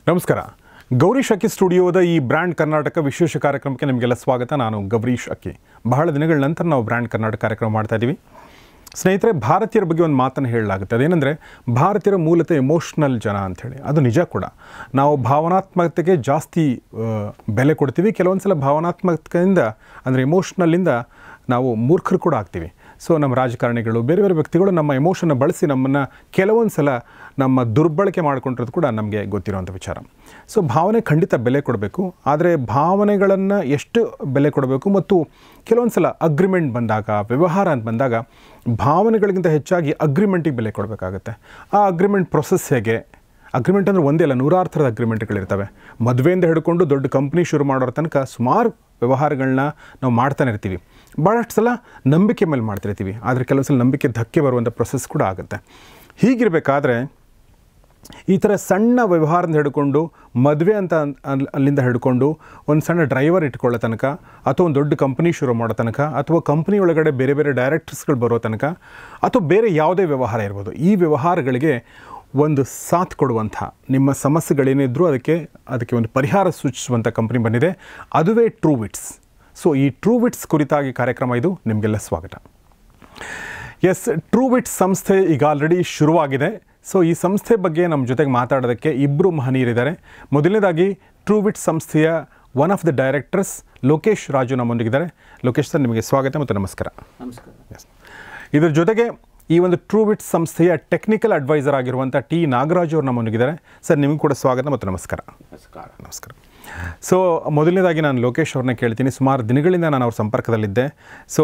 ನಮಸ್ಕಾರ ಗೌರೀಶ್ ಅಕ್ಕಿ ಸ್ಟುಡಿಯೋದ ಈ ಬ್ರ್ಯಾಂಡ್ ಕರ್ನಾಟಕ ವಿಶೇಷ ಕಾರ್ಯಕ್ರಮಕ್ಕೆ ನಿಮಗೆಲ್ಲ ಸ್ವಾಗತ ನಾನು ಗೌರೀಶ್ ಅಕ್ಕಿ ಬಹಳ ದಿನಗಳ ನಂತರ ನಾವು ಬ್ರ್ಯಾಂಡ್ ಕರ್ನಾಟಕ ಕಾರ್ಯಕ್ರಮ ಮಾಡ್ತಾ ಇದ್ದೀವಿ ಸ್ನೇಹಿತರೆ ಭಾರತೀಯರ ಬಗ್ಗೆ ಒಂದು ಮಾತನ್ನು ಹೇಳಲಾಗುತ್ತೆ ಅದೇನೆಂದರೆ ಭಾರತೀಯರ ಮೂಲತಃ ಎಮೋಷ್ನಲ್ ಜನ ಅಂಥೇಳಿ ಅದು ನಿಜ ಕೂಡ ನಾವು ಭಾವನಾತ್ಮಕತೆಗೆ ಜಾಸ್ತಿ ಆ, ಬೆಲೆ ಕೊಡ್ತೀವಿ ಕೆಲವೊಂದು ಸಲ ಭಾವನಾತ್ಮಕತೆಯಿಂದ ಅಂದರೆ ಎಮೋಷ್ನಲ್ಲಿಂದ ನಾವು ಮೂರ್ಖರು ಕೂಡ ಆಗ್ತೀವಿ ಸೊ ನಮ್ಮ ರಾಜಕಾರಣಿಗಳು ಬೇರೆ ಬೇರೆ ವ್ಯಕ್ತಿಗಳು ನಮ್ಮ ಎಮೋಷನ್ನ ಬಳಸಿ ನಮ್ಮನ್ನು ಕೆಲವೊಂದು ಸಲ ನಮ್ಮ ದುರ್ಬಳಕೆ ಮಾಡ್ಕೊಂಡಿರೋದು ಕೂಡ ನಮಗೆ ಗೊತ್ತಿರುವಂಥ ವಿಚಾರ ಸೊ ಭಾವನೆ ಖಂಡಿತ ಬೆಲೆ ಕೊಡಬೇಕು ಆದರೆ ಭಾವನೆಗಳನ್ನು ಎಷ್ಟು ಬೆಲೆ ಕೊಡಬೇಕು ಮತ್ತು ಕೆಲವೊಂದು ಸಲ ಅಗ್ರಿಮೆಂಟ್ ಬಂದಾಗ ವ್ಯವಹಾರ ಅಂತ ಬಂದಾಗ ಭಾವನೆಗಳಿಗಿಂತ ಹೆಚ್ಚಾಗಿ ಅಗ್ರಿಮೆಂಟಿಗೆ ಬೆಲೆ ಕೊಡಬೇಕಾಗುತ್ತೆ ಆ ಅಗ್ರಿಮೆಂಟ್ ಪ್ರೊಸೆಸ್ ಹೇಗೆ ಅಗ್ರಿಮೆಂಟ್ ಅಂದರೆ ಒಂದೇ ಅಲ್ಲ ನೂರಾರು ಥರದ ಅಗ್ರಿಮೆಂಟ್ಗಳಿರ್ತವೆ ಮದುವೆಯಿಂದ ಹಿಡ್ಕೊಂಡು ದೊಡ್ಡ ಕಂಪ್ನಿ ಶುರು ಮಾಡೋರ ತನಕ ಸುಮಾರು ವ್ಯವಹಾರಗಳನ್ನ ನಾವು ಮಾಡ್ತಾನೆ ಇರ್ತೀವಿ ಭಾಳಷ್ಟು ಸಲ ನಂಬಿಕೆ ಮೇಲೆ ಮಾಡ್ತಿರ್ತೀವಿ ಆದರೆ ಕೆಲವು ಸಲ ನಂಬಿಕೆ ಧಕ್ಕೆ ಬರುವಂಥ ಪ್ರೊಸೆಸ್ ಕೂಡ ಆಗುತ್ತೆ ಹೀಗಿರಬೇಕಾದ್ರೆ ಈ ಥರ ಸಣ್ಣ ವ್ಯವಹಾರದಿಂದ ಹಿಡ್ಕೊಂಡು ಮದುವೆ ಅಂತ ಅಲ್- ಅಲ್ಲಿಂದ ಹಿಡ್ಕೊಂಡು ಒಂದು ಸಣ್ಣ ಡ್ರೈವರ್ ಇಟ್ಕೊಳ್ಳೋ ತನಕ ಅಥವಾ ಒಂದು ದೊಡ್ಡ ಕಂಪ್ನಿ ಶುರು ಮಾಡೋ ತನಕ ಅಥವಾ ಕಂಪ್ನಿ ಒಳಗಡೆ ಬೇರೆ ಬೇರೆ ಡೈರೆಕ್ಟರ್ಸ್ಗಳು ಬರೋ ತನಕ ಅಥವಾ ಬೇರೆ ಯಾವುದೇ ವ್ಯವಹಾರ ಇರ್ಬೋದು ಈ ವ್ಯವಹಾರಗಳಿಗೆ ಒಂದು ಸಾಥ್ ಕೊಡುವಂಥ ನಿಮ್ಮ ಸಮಸ್ಯೆಗಳೇನಿದ್ರೂ ಅದಕ್ಕೆ ಅದಕ್ಕೆ ಒಂದು ಪರಿಹಾರ ಸೂಚಿಸುವಂಥ ಕಂಪ್ನಿ ಬಂದಿದೆ ಅದುವೇ ಟ್ರೂ ವಿಟ್ಸ್ ಸೊ ಈ ಟ್ರೂ ವಿಟ್ಸ್ ಕುರಿತಾಗಿ ಕಾರ್ಯಕ್ರಮ ಇದು ನಿಮಗೆಲ್ಲ ಸ್ವಾಗತ ಎಸ್ ಟ್ರೂ ವಿಟ್ ಸಂಸ್ಥೆ ಈಗ ಆಲ್ರೆಡಿ ಶುರುವಾಗಿದೆ ಸೊ ಈ ಸಂಸ್ಥೆ ಬಗ್ಗೆ ನಮ್ಮ ಜೊತೆಗೆ ಮಾತಾಡೋದಕ್ಕೆ ಇಬ್ಬರು ಮಹನೀಯರಿದ್ದಾರೆ ಮೊದಲನೇದಾಗಿ ಟ್ರೂ ವಿಟ್ ಸಂಸ್ಥೆಯ one of the directors Lokesh Raju ನಮ್ಮೊಂದಿಗಿದ್ದಾರೆ ಲೋಕೇಶ್ ಸರ್ ನಿಮಗೆ ಸ್ವಾಗತ ಮತ್ತು ನಮಸ್ಕಾರ ನಮಸ್ಕಾರ ಎಸ್ ಇದರ ಜೊತೆಗೆ ಈ ಒಂದು ಟ್ರೂ ವಿಟ್ ಸಂಸ್ಥೆಯ ಟೆಕ್ನಿಕಲ್ ಅಡ್ವೈಸರ್ ಆಗಿರುವಂಥ ಟಿ ನಾಗರಾಜ್ ಅವರು ನಮ್ಮೊಂದಿಗಿದ್ದಾರೆ ಸರ್ ನಿಮಗೂ ಕೂಡ ಸ್ವಾಗತ ಮತ್ತು ನಮಸ್ಕಾರ ನಮಸ್ಕಾರ ನಮಸ್ಕಾರ ಸೊ ಮೊದಲನೇದಾಗಿ ನಾನು ಲೋಕೇಶ್ ಅವ್ರನ್ನ ಕೇಳ್ತೀನಿ ಸುಮಾರು ದಿನಗಳಿಂದ ನಾನು ಅವ್ರ ಸಂಪರ್ಕದಲ್ಲಿದ್ದೆ ಸೊ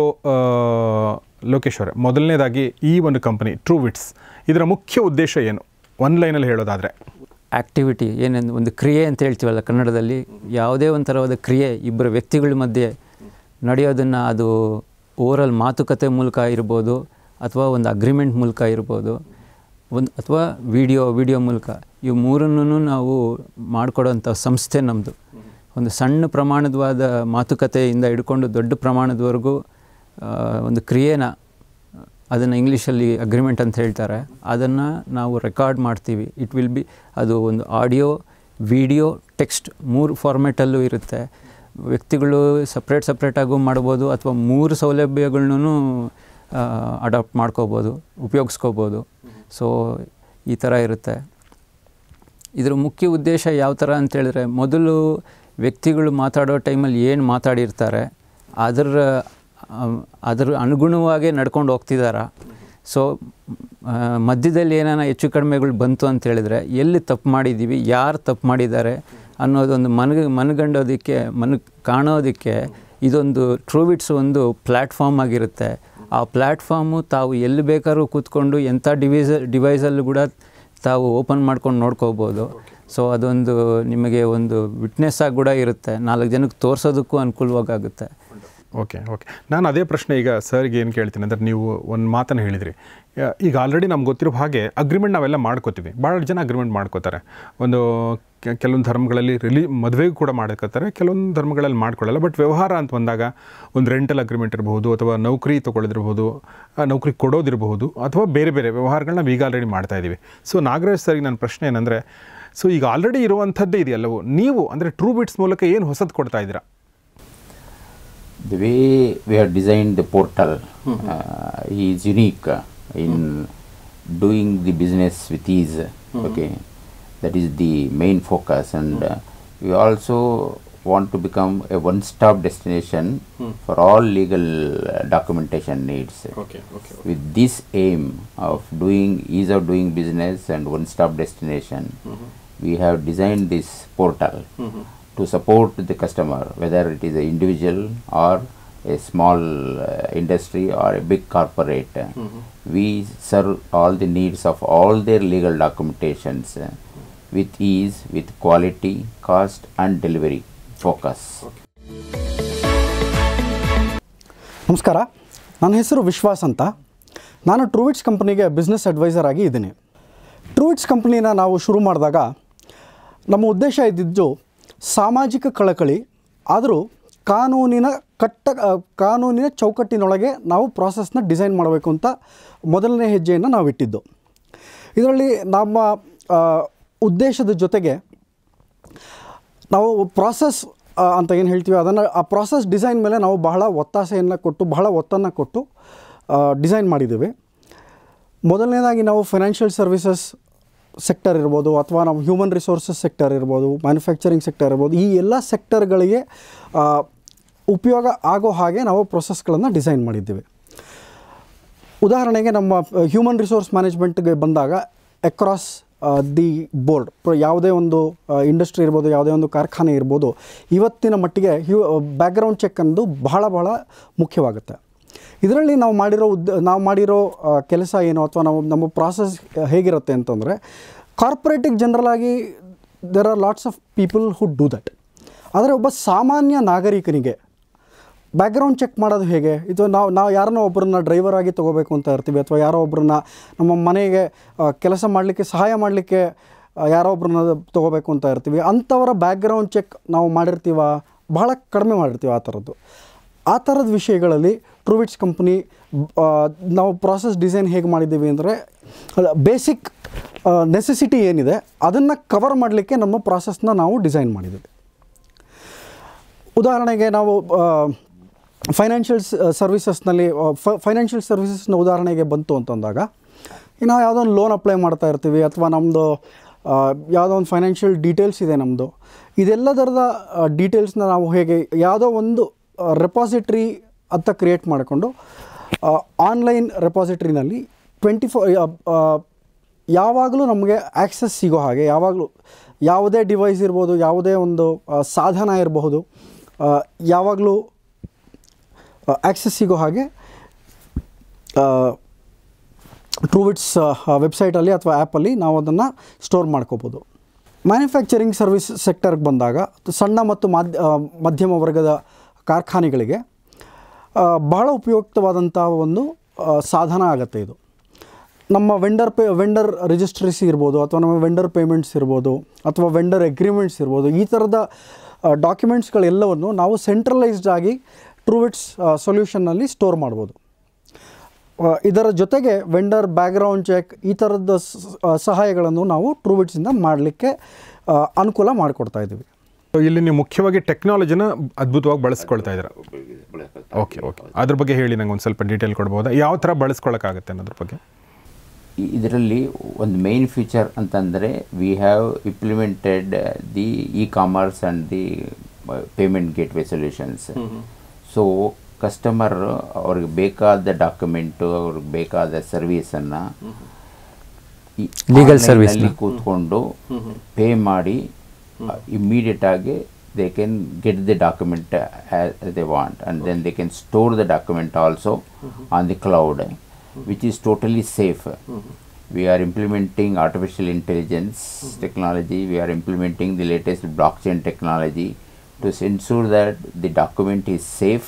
ಲೋಕೇಶ್ ಅವರೇ ಮೊದಲನೇದಾಗಿ ಈ ಒಂದು ಕಂಪನಿ ಟ್ರೂ ವಿಟ್ಸ್ ಇದರ ಮುಖ್ಯ ಉದ್ದೇಶ ಏನು ಒನ್ ಲೈನಲ್ಲಿ ಹೇಳೋದಾದರೆ ಆ್ಯಕ್ಟಿವಿಟಿ ಏನೆಂದು ಒಂದು ಕ್ರಿಯೆ ಅಂತ ಹೇಳ್ತೀವಲ್ಲ ಕನ್ನಡದಲ್ಲಿ ಯಾವುದೇ ಒಂಥರವಾದ ಕ್ರಿಯೆ ಇಬ್ಬರು ವ್ಯಕ್ತಿಗಳ ಮಧ್ಯೆ ನಡೆಯೋದನ್ನು ಅದು ಓರಲ್ ಮಾತುಕತೆ ಮೂಲಕ ಇರ್ಬೋದು ಅಥವಾ ಒಂದು ಅಗ್ರಿಮೆಂಟ್ ಮೂಲಕ ಇರ್ಬೋದು ಒಂದು ಅಥವಾ ವಿಡಿಯೋ ವಿಡಿಯೋ ಮೂಲಕ ಇವು ಮೂರನ್ನು ನಾವು ಮಾಡಿಕೊಡೋಂಥ ಸಂಸ್ಥೆ ನಮ್ಮದು ಒಂದು ಸಣ್ಣ ಪ್ರಮಾಣದವಾದ ಮಾತುಕತೆಯಿಂದ ಹಿಡ್ಕೊಂಡು ದೊಡ್ಡ ಪ್ರಮಾಣದವರೆಗೂ ಆ, ಒಂದು ಕ್ರಿಯೆನ ಅದನ್ನು ಇಂಗ್ಲೀಷಲ್ಲಿ ಅಗ್ರಿಮೆಂಟ್ ಅಂತ ಹೇಳ್ತಾರೆ ಅದನ್ನು ನಾವು ರೆಕಾರ್ಡ್ ಮಾಡ್ತೀವಿ ಇಟ್ ವಿಲ್ ಬಿ ಅದು ಒಂದು ಆಡಿಯೋ ವಿಡಿಯೋ ಟೆಕ್ಸ್ಟ್ ಮೂರು ಫಾರ್ಮೇಟಲ್ಲೂ ಇರುತ್ತೆ ವ್ಯಕ್ತಿಗಳು ಸಪ್ರೇಟ್ ಸಪ್ರೇಟಾಗೂ ಮಾಡ್ಬೋದು ಅಥವಾ ಮೂರು ಸೌಲಭ್ಯಗಳ್ನೂ ಅಡಾಪ್ಟ್ ಮಾಡ್ಕೋಬೋದು ಉಪಯೋಗಿಸ್ಕೋಬೋದು ಸೊ ಈ ಥರ ಇರುತ್ತೆ ಇದರ ಮುಖ್ಯ ಉದ್ದೇಶ ಯಾವ ಥರ ಅಂತೇಳಿದ್ರೆ ಮೊದಲು ವ್ಯಕ್ತಿಗಳು ಮಾತಾಡೋ ಟೈಮಲ್ಲಿ ಏನು ಮಾತಾಡಿರ್ತಾರೆ ಅದರ ಆಮ್, ಅದರ ಅನುಗುಣವಾಗಿ ನಡ್ಕೊಂಡು ಹೋಗ್ತಿದ್ದಾರ ಸೊ ಆ, ಮಧ್ಯದಲ್ಲಿ ಏನಾನ ಹೆಚ್ಚು ಕಡಿಮೆಗಳು ಬಂತು ಅಂತ ಹೇಳಿದ್ರೆ ಎಲ್ಲಿ ತಪ್ಪು ಮಾಡಿದ್ದೀವಿ ಯಾರು ತಪ್ಪು ಮಾಡಿದ್ದಾರೆ ಅನ್ನೋದೊಂದು ಮನಗ ಮನಗಂಡೋದಕ್ಕೆ ಮನ ಕಾಣೋದಕ್ಕೆ ಇದೊಂದು ಟ್ರೂವಿಟ್ಸ್ ಒಂದು ಪ್ಲ್ಯಾಟ್ಫಾರ್ಮ್ ಆಗಿರುತ್ತೆ ಆ ಪ್ಲ್ಯಾಟ್ಫಾರ್ಮು ತಾವು ಎಲ್ಲಿ ಬೇಕಾದ್ರೂ ಕೂತ್ಕೊಂಡು ಎಂಥ ಡಿವೈಸ ಡಿವೈಸಲ್ಲೂ ಕೂಡ ತಾವು ಓಪನ್ ಮಾಡ್ಕೊಂಡು ನೋಡ್ಕೋಬೋದು ಸೊ ಅದೊಂದು ನಿಮಗೆ ಒಂದು ವಿಟ್ನೆಸ್ ಆಗಿ ಕೂಡ ಇರುತ್ತೆ ನಾಲ್ಕು ಜನಕ್ಕೆ ತೋರಿಸೋದಕ್ಕೂ ಅನುಕೂಲವಾಗುತ್ತೆ ಓಕೆ ಓಕೆ ನಾನು ಅದೇ ಪ್ರಶ್ನೆ ಈಗ ಸರ್ಗೆ ಏನು ಕೇಳ್ತೀನಿ ಅಂದರೆ ನೀವು ಒಂದು ಮಾತನ್ನು ಹೇಳಿದ್ರಿ ಯಾ- ಈಗ ಆಲ್ರೆಡಿ ನಮ್ಗೆ ಗೊತ್ತಿರೋ ಹಾಗೆ ಅಗ್ರಿಮೆಂಟ್ ನಾವೆಲ್ಲ ಮಾಡ್ಕೋತೀವಿ ಭಾಳ ಜನ ಅಗ್ರಿಮೆಂಟ್ ಮಾಡ್ಕೋತಾರೆ ಒಂದು ಕೆ- ಕೆಲವೊಂದು ಧರ್ಮಗಳಲ್ಲಿ ರಿಲಿ ಮದುವೆಗೂ ಕೂಡ ಮಾಡ್ಕೋತಾರೆ ಕೆಲವೊಂದು ಧರ್ಮಗಳಲ್ಲಿ ಮಾಡ್ಕೊಳ್ಳಲ್ಲ ಬಟ್ ವ್ಯವಹಾರ ಅಂತ ಬಂದಾಗ ಒಂದು ರೆಂಟಲ್ ಅಗ್ರಿಮೆಂಟ್ ಇರಬಹುದು ಅಥವಾ ನೌಕರಿ ತೊಗೊಳ್ಳೋದಿರಬಹುದು ಆ ನೌಕರಿ ಕೊಡೋದಿರಬಹುದು ಅಥವಾ ಬೇರೆ ಬೇರೆ ವ್ಯವಹಾರಗಳನ್ನ ನಾವು ಈಗ ಆಲ್ರೆಡಿ ಮಾಡ್ತಾ ಇದ್ದೀವಿ ಸೊ ನಾಗರಾಜ್ ಸರ್ಗೆ ನನ್ನ ಪ್ರಶ್ನೆ ಏನಂದರೆ ಸೊ ಈಗ ಆಲ್ರೆಡಿ ಇರುವಂಥದ್ದೇ ಇದೆಯಲ್ಲವೋ ನೀವು ಅಂದರೆ ಟ್ರೂ ಬಿಟ್ಸ್ ಮೂಲಕ ಏನು ಹೊಸದು ಕೊಡ್ತಾ ಇದ್ದೀರಾ the way we have designed the portal uh, is unique uh, in doing the business with ease okay that is the main focus and uh, we also want to become a one stop destination for all legal uh, documentation needs okay okay with this aim of doing ease of doing business and one stop destination we have designed this portal to support the customer whether it is an individual or a small uh, industry or a big corporate we serve all the needs of all their legal documentations uh, with ease with quality cost and delivery focus ನಮಸ್ಕಾರ ನನ್ನ ಹೆಸರು ವಿಶ್ವಾಸ್ ಅಂತ ನಾನು ಟ್ರೂವಿಟ್ಸ್ ಕಂಪ್ನಿಗೆ business adviser ಆಗಿ ಇದ್ದೀನಿ ಟ್ರೂವಿಟ್ಸ್ ಕಂಪ್ನಿನ ನಾವು ಶುರು ಮಾಡಿದಾಗ ನಮ್ಮ ಉದ್ದೇಶ ಇದ್ದಿದ್ದು ಸಾಮಾಜಿಕ ಕಳಕಳಿ ಆದರೂ ಕಾನೂನಿನ ಕಟ್ಟ ಆ, ಕಾನೂನಿನ ಚೌಕಟ್ಟಿನೊಳಗೆ ನಾವು ಪ್ರಾಸೆಸ್ನ ಡಿಸೈನ್ ಮಾಡಬೇಕು ಅಂತ ಮೊದಲನೇ ಹೆಜ್ಜೆಯನ್ನು ನಾವು ಇಟ್ಟಿದ್ದು ಇದರಲ್ಲಿ ನಮ್ಮ ಆ, ಉದ್ದೇಶದ ಜೊತೆಗೆ ನಾವು ಪ್ರಾಸೆಸ್ ಅಂತ ಏನು ಹೇಳ್ತೀವಿ ಅದನ್ನು ಆ ಪ್ರಾಸೆಸ್ ಡಿಸೈನ್ ಮೇಲೆ ನಾವು ಬಹಳ ಒತ್ತಾಸೆಯನ್ನು ಕೊಟ್ಟು ಬಹಳ ಒತ್ತನ್ನು ಕೊಟ್ಟು ಡಿಸೈನ್ ಮಾಡಿದ್ದೇವೆ ಮೊದಲನೇದಾಗಿ ನಾವು ಫೈನಾನ್ಷಿಯಲ್ ಸರ್ವಿಸಸ್ ಸೆಕ್ಟರ್ ಇರ್ಬೋದು ಅಥವಾ ನಾವು ಹ್ಯೂಮನ್ ರಿಸೋರ್ಸಸ್ ಸೆಕ್ಟರ್ ಇರ್ಬೋದು ಮ್ಯಾನುಫ್ಯಾಕ್ಚರಿಂಗ್ ಸೆಕ್ಟರ್ ಇರ್ಬೋದು ಈ ಎಲ್ಲ ಸೆಕ್ಟರ್ಗಳಿಗೆ ಆ, ಉಪಯೋಗ ಆಗೋ ಹಾಗೆ ನಾವು ಪ್ರೊಸೆಸ್ಗಳನ್ನು ಡಿಸೈನ್ ಮಾಡಿದ್ದೇವೆ ಉದಾಹರಣೆಗೆ ನಮ್ಮ ಹ್ಯೂಮನ್ ರಿಸೋರ್ಸ್ ಮ್ಯಾನೇಜ್ಮೆಂಟ್ಗೆ ಬಂದಾಗ ಅಕ್ರಾಸ್ ದಿ ಬೋರ್ಡ್ ಯಾವುದೇ ಒಂದು ಇಂಡಸ್ಟ್ರಿ ಇರ್ಬೋದು ಯಾವುದೇ ಒಂದು ಕಾರ್ಖಾನೆ ಇರ್ಬೋದು ಇವತ್ತಿನ ಮಟ್ಟಿಗೆ ಹ್ಯೂ ಬ್ಯಾಕ್ಗ್ರೌಂಡ್ ಚೆಕ್ ಅನ್ನೋದು ಬಹಳ ಬಹಳ ಮುಖ್ಯವಾಗುತ್ತೆ ಇದರಲ್ಲಿ ನಾವು ಮಾಡಿರೋ ಉದ್ದ ನಾವು ಮಾಡಿರೋ ಆ, ಕೆಲಸ ಏನು ಅಥವಾ ನಾವು ನಮ್ಮ ಪ್ರಾಸೆಸ್ ಹೇಗಿರುತ್ತೆ ಅಂತಂದರೆ ಕಾರ್ಪೊರೇಟಿಗೆ ಜನರಲಾಗಿ there are lots of people who do that ಆದರೆ ಒಬ್ಬ ಸಾಮಾನ್ಯ ನಾಗರಿಕನಿಗೆ ಬ್ಯಾಕ್ಗ್ರೌಂಡ್ ಚೆಕ್ ಮಾಡೋದು ಹೇಗೆ ಇದು ನಾವು ನಾವು ಯಾರನ್ನೋ ಒಬ್ಬರನ್ನ ಡ್ರೈವರ್ ಆಗಿ ತೊಗೋಬೇಕು ಅಂತ ಇರ್ತೀವಿ ಅಥವಾ ಯಾರೋ ಒಬ್ಬರನ್ನ ನಮ್ಮ ಮನೆಗೆ ಆ, ಕೆಲಸ ಮಾಡಲಿಕ್ಕೆ ಸಹಾಯ ಮಾಡಲಿಕ್ಕೆ ಯಾರೋ ಒಬ್ಬರನ್ನ ತೊಗೋಬೇಕು ಅಂತ ಇರ್ತೀವಿ ಅಂಥವರ ಬ್ಯಾಕ್ಗ್ರೌಂಡ್ ಚೆಕ್ ನಾವು ಮಾಡಿರ್ತೀವ ಬಹಳ ಕಡಿಮೆ ಮಾಡಿರ್ತೀವಿ ಆ ಥರದ್ದು ಆ ಥರದ ವಿಷಯಗಳಲ್ಲಿ ಟ್ರೂವಿಟ್ಸ್ ಕಂಪ್ನಿ ನಾವು ಪ್ರಾಸೆಸ್ ಡಿಸೈನ್ ಹೇಗೆ ಮಾಡಿದ್ದೀವಿ ಅಂದರೆ ಬೇಸಿಕ್ ನೆಸೆಸಿಟಿ ಏನಿದೆ ಅದನ್ನು ಕವರ್ ಮಾಡಲಿಕ್ಕೆ ನಮ್ಮ ಪ್ರಾಸೆಸ್ನ ನಾವು ಡಿಸೈನ್ ಮಾಡಿದ್ದೀವಿ ಉದಾಹರಣೆಗೆ ನಾವು ಫೈನಾನ್ಷಿಯಲ್ ಸರ್ವಿಸಸ್ನಲ್ಲಿ ಫೈನಾನ್ಷಿಯಲ್ ಸರ್ವಿಸಸ್ನ ಉದಾಹರಣೆಗೆ ಬಂತು ಅಂತಂದಾಗ ಈಗ ನಾವು ಯಾವುದೋ ಒಂದು ಲೋನ್ ಅಪ್ಲೈ ಮಾಡ್ತಾ ಇರ್ತೀವಿ ಅಥವಾ ನಮ್ಮದು ಯಾವುದೋ ಒಂದು ಫೈನಾನ್ಷಿಯಲ್ ಡೀಟೇಲ್ಸ್ ಇದೆ ನಮ್ಮದು ಇದೆಲ್ಲದರದ ಡೀಟೇಲ್ಸ್ನ ನಾವು ಹೇಗೆ ಯಾವುದೋ ಒಂದು ರೆಪಾಸಿಟ್ರಿ ಅಂತ ಕ್ರಿಯೇಟ್ ಮಾಡಿಕೊಂಡು ಆನ್ಲೈನ್ ರೆಪಾಸಿಟ್ರಿನಲ್ಲಿ ಟ್ವೆಂಟಿ ಫೋರ್ ಯಾವಾಗಲೂ ನಮಗೆ ಆ್ಯಕ್ಸಸ್ ಸಿಗೋ ಹಾಗೆ ಯಾವಾಗಲೂ ಯಾವುದೇ ಡಿವೈಸ್ ಇರ್ಬೋದು ಯಾವುದೇ ಒಂದು ಆ, ಸಾಧನ ಇರಬಹುದು ಯಾವಾಗಲೂ ಆ್ಯಕ್ಸಸ್ ಸಿಗೋ ಹಾಗೆ ಟ್ರೂವಿಟ್ಸ್ ವೆಬ್ಸೈಟಲ್ಲಿ ಅಥವಾ ಆ್ಯಪಲ್ಲಿ ನಾವು ಅದನ್ನು ಸ್ಟೋರ್ ಮಾಡ್ಕೋಬೋದು ಮ್ಯಾನುಫ್ಯಾಕ್ಚರಿಂಗ್ ಸರ್ವಿಸ್ ಸೆಕ್ಟರ್ಗೆ ಬಂದಾಗ ಸಣ್ಣ ಮತ್ತು ಮಾಧ್ಯ ಆ, ಮಧ್ಯಮ ವರ್ಗದ ಕಾರ್ಖಾನೆಗಳಿಗೆ ಆ, ಬಹಳ ಉಪಯುಕ್ತವಾದಂಥ ಒಂದು ಆ, ಸಾಧನ ಆಗುತ್ತೆ ಇದು ನಮ್ಮ ವೆಂಡರ್ ಪೇ ವೆಂಡರ್ ರಿಜಿಸ್ಟ್ರೀಸ್ ಇರ್ಬೋದು ಅಥವಾ ನಮ್ಮ ವೆಂಡರ್ ಪೇಮೆಂಟ್ಸ್ ಇರ್ಬೋದು ಅಥವಾ ವೆಂಡರ್ ಅಗ್ರಿಮೆಂಟ್ಸ್ ಇರ್ಬೋದು ಈ ಥರದ ಡಾಕ್ಯುಮೆಂಟ್ಸ್ಗಳೆಲ್ಲವನ್ನು ನಾವು ಸೆಂಟ್ರಲೈಸ್ಡ್ ಆಗಿ ಟ್ರೂವಿಟ್ಸ್ ಸೊಲ್ಯೂಷನ್ನಲ್ಲಿ ಸ್ಟೋರ್ ಮಾಡ್ಬೋದು ಆ, ಇದರ ಜೊತೆಗೆ ವೆಂಡರ್ ಬ್ಯಾಕ್ಗ್ರೌಂಡ್ ಚೆಕ್ ಈ ಥರದ ಸ- ಆ, ಸಹಾಯಗಳನ್ನು ನಾವು ಟ್ರೂವಿಟ್ಸಿಂದ ಮಾಡಲಿಕ್ಕೆ ಅನುಕೂಲ ಮಾಡಿಕೊಡ್ತಾ ಇದ್ದೀವಿ So, ಇಲ್ಲಿ ನೀವು ಮುಖ್ಯವಾಗಿ ಟೆಕ್ನಾಲಜಿನ ಅದ್ಭುತವಾಗಿ ಬಳಸ್ಕೊಳ್ತಾ ಇದ್ದೀರಾ ಓಕೆ ಓಕೆ ಅದ್ರ ಬಗ್ಗೆ ಹೇಳಿ ನಂಗೆ ಒಂದು ಸ್ವಲ್ಪ ಡೀಟೇಲ್ ಕೊಡ್ಬೋದಾ ಯಾವ ಥರ ಬಳಸ್ಕೊಳಕ್ಕಾಗುತ್ತೆ ಅನ್ನೋದ್ರ ಬಗ್ಗೆ ಇದರಲ್ಲಿ ಒಂದು ಮೇನ್ ಫೀಚರ್ ಅಂತಂದರೆ we have implemented the e commerce and the payment gateway solutions so customer ಅವ್ರಿಗೆ ಬೇಕಾದ ಡಾಕ್ಯುಮೆಂಟು ಅವ್ರಿಗೆ ಬೇಕಾದ ಸರ್ವೀಸನ್ನು Legal service ನ. ಕೂತ್ಕೊಂಡು ಪೇ ಮಾಡಿ ಇಮ್ಮಿಡಿಯೇಟ್ ಆಗಿ they can get the document they want and then they can store the document also on the cloud which is totally safe we are implementing artificial intelligence technology we are implementing the latest blockchain technology to s- ensure that the document is safe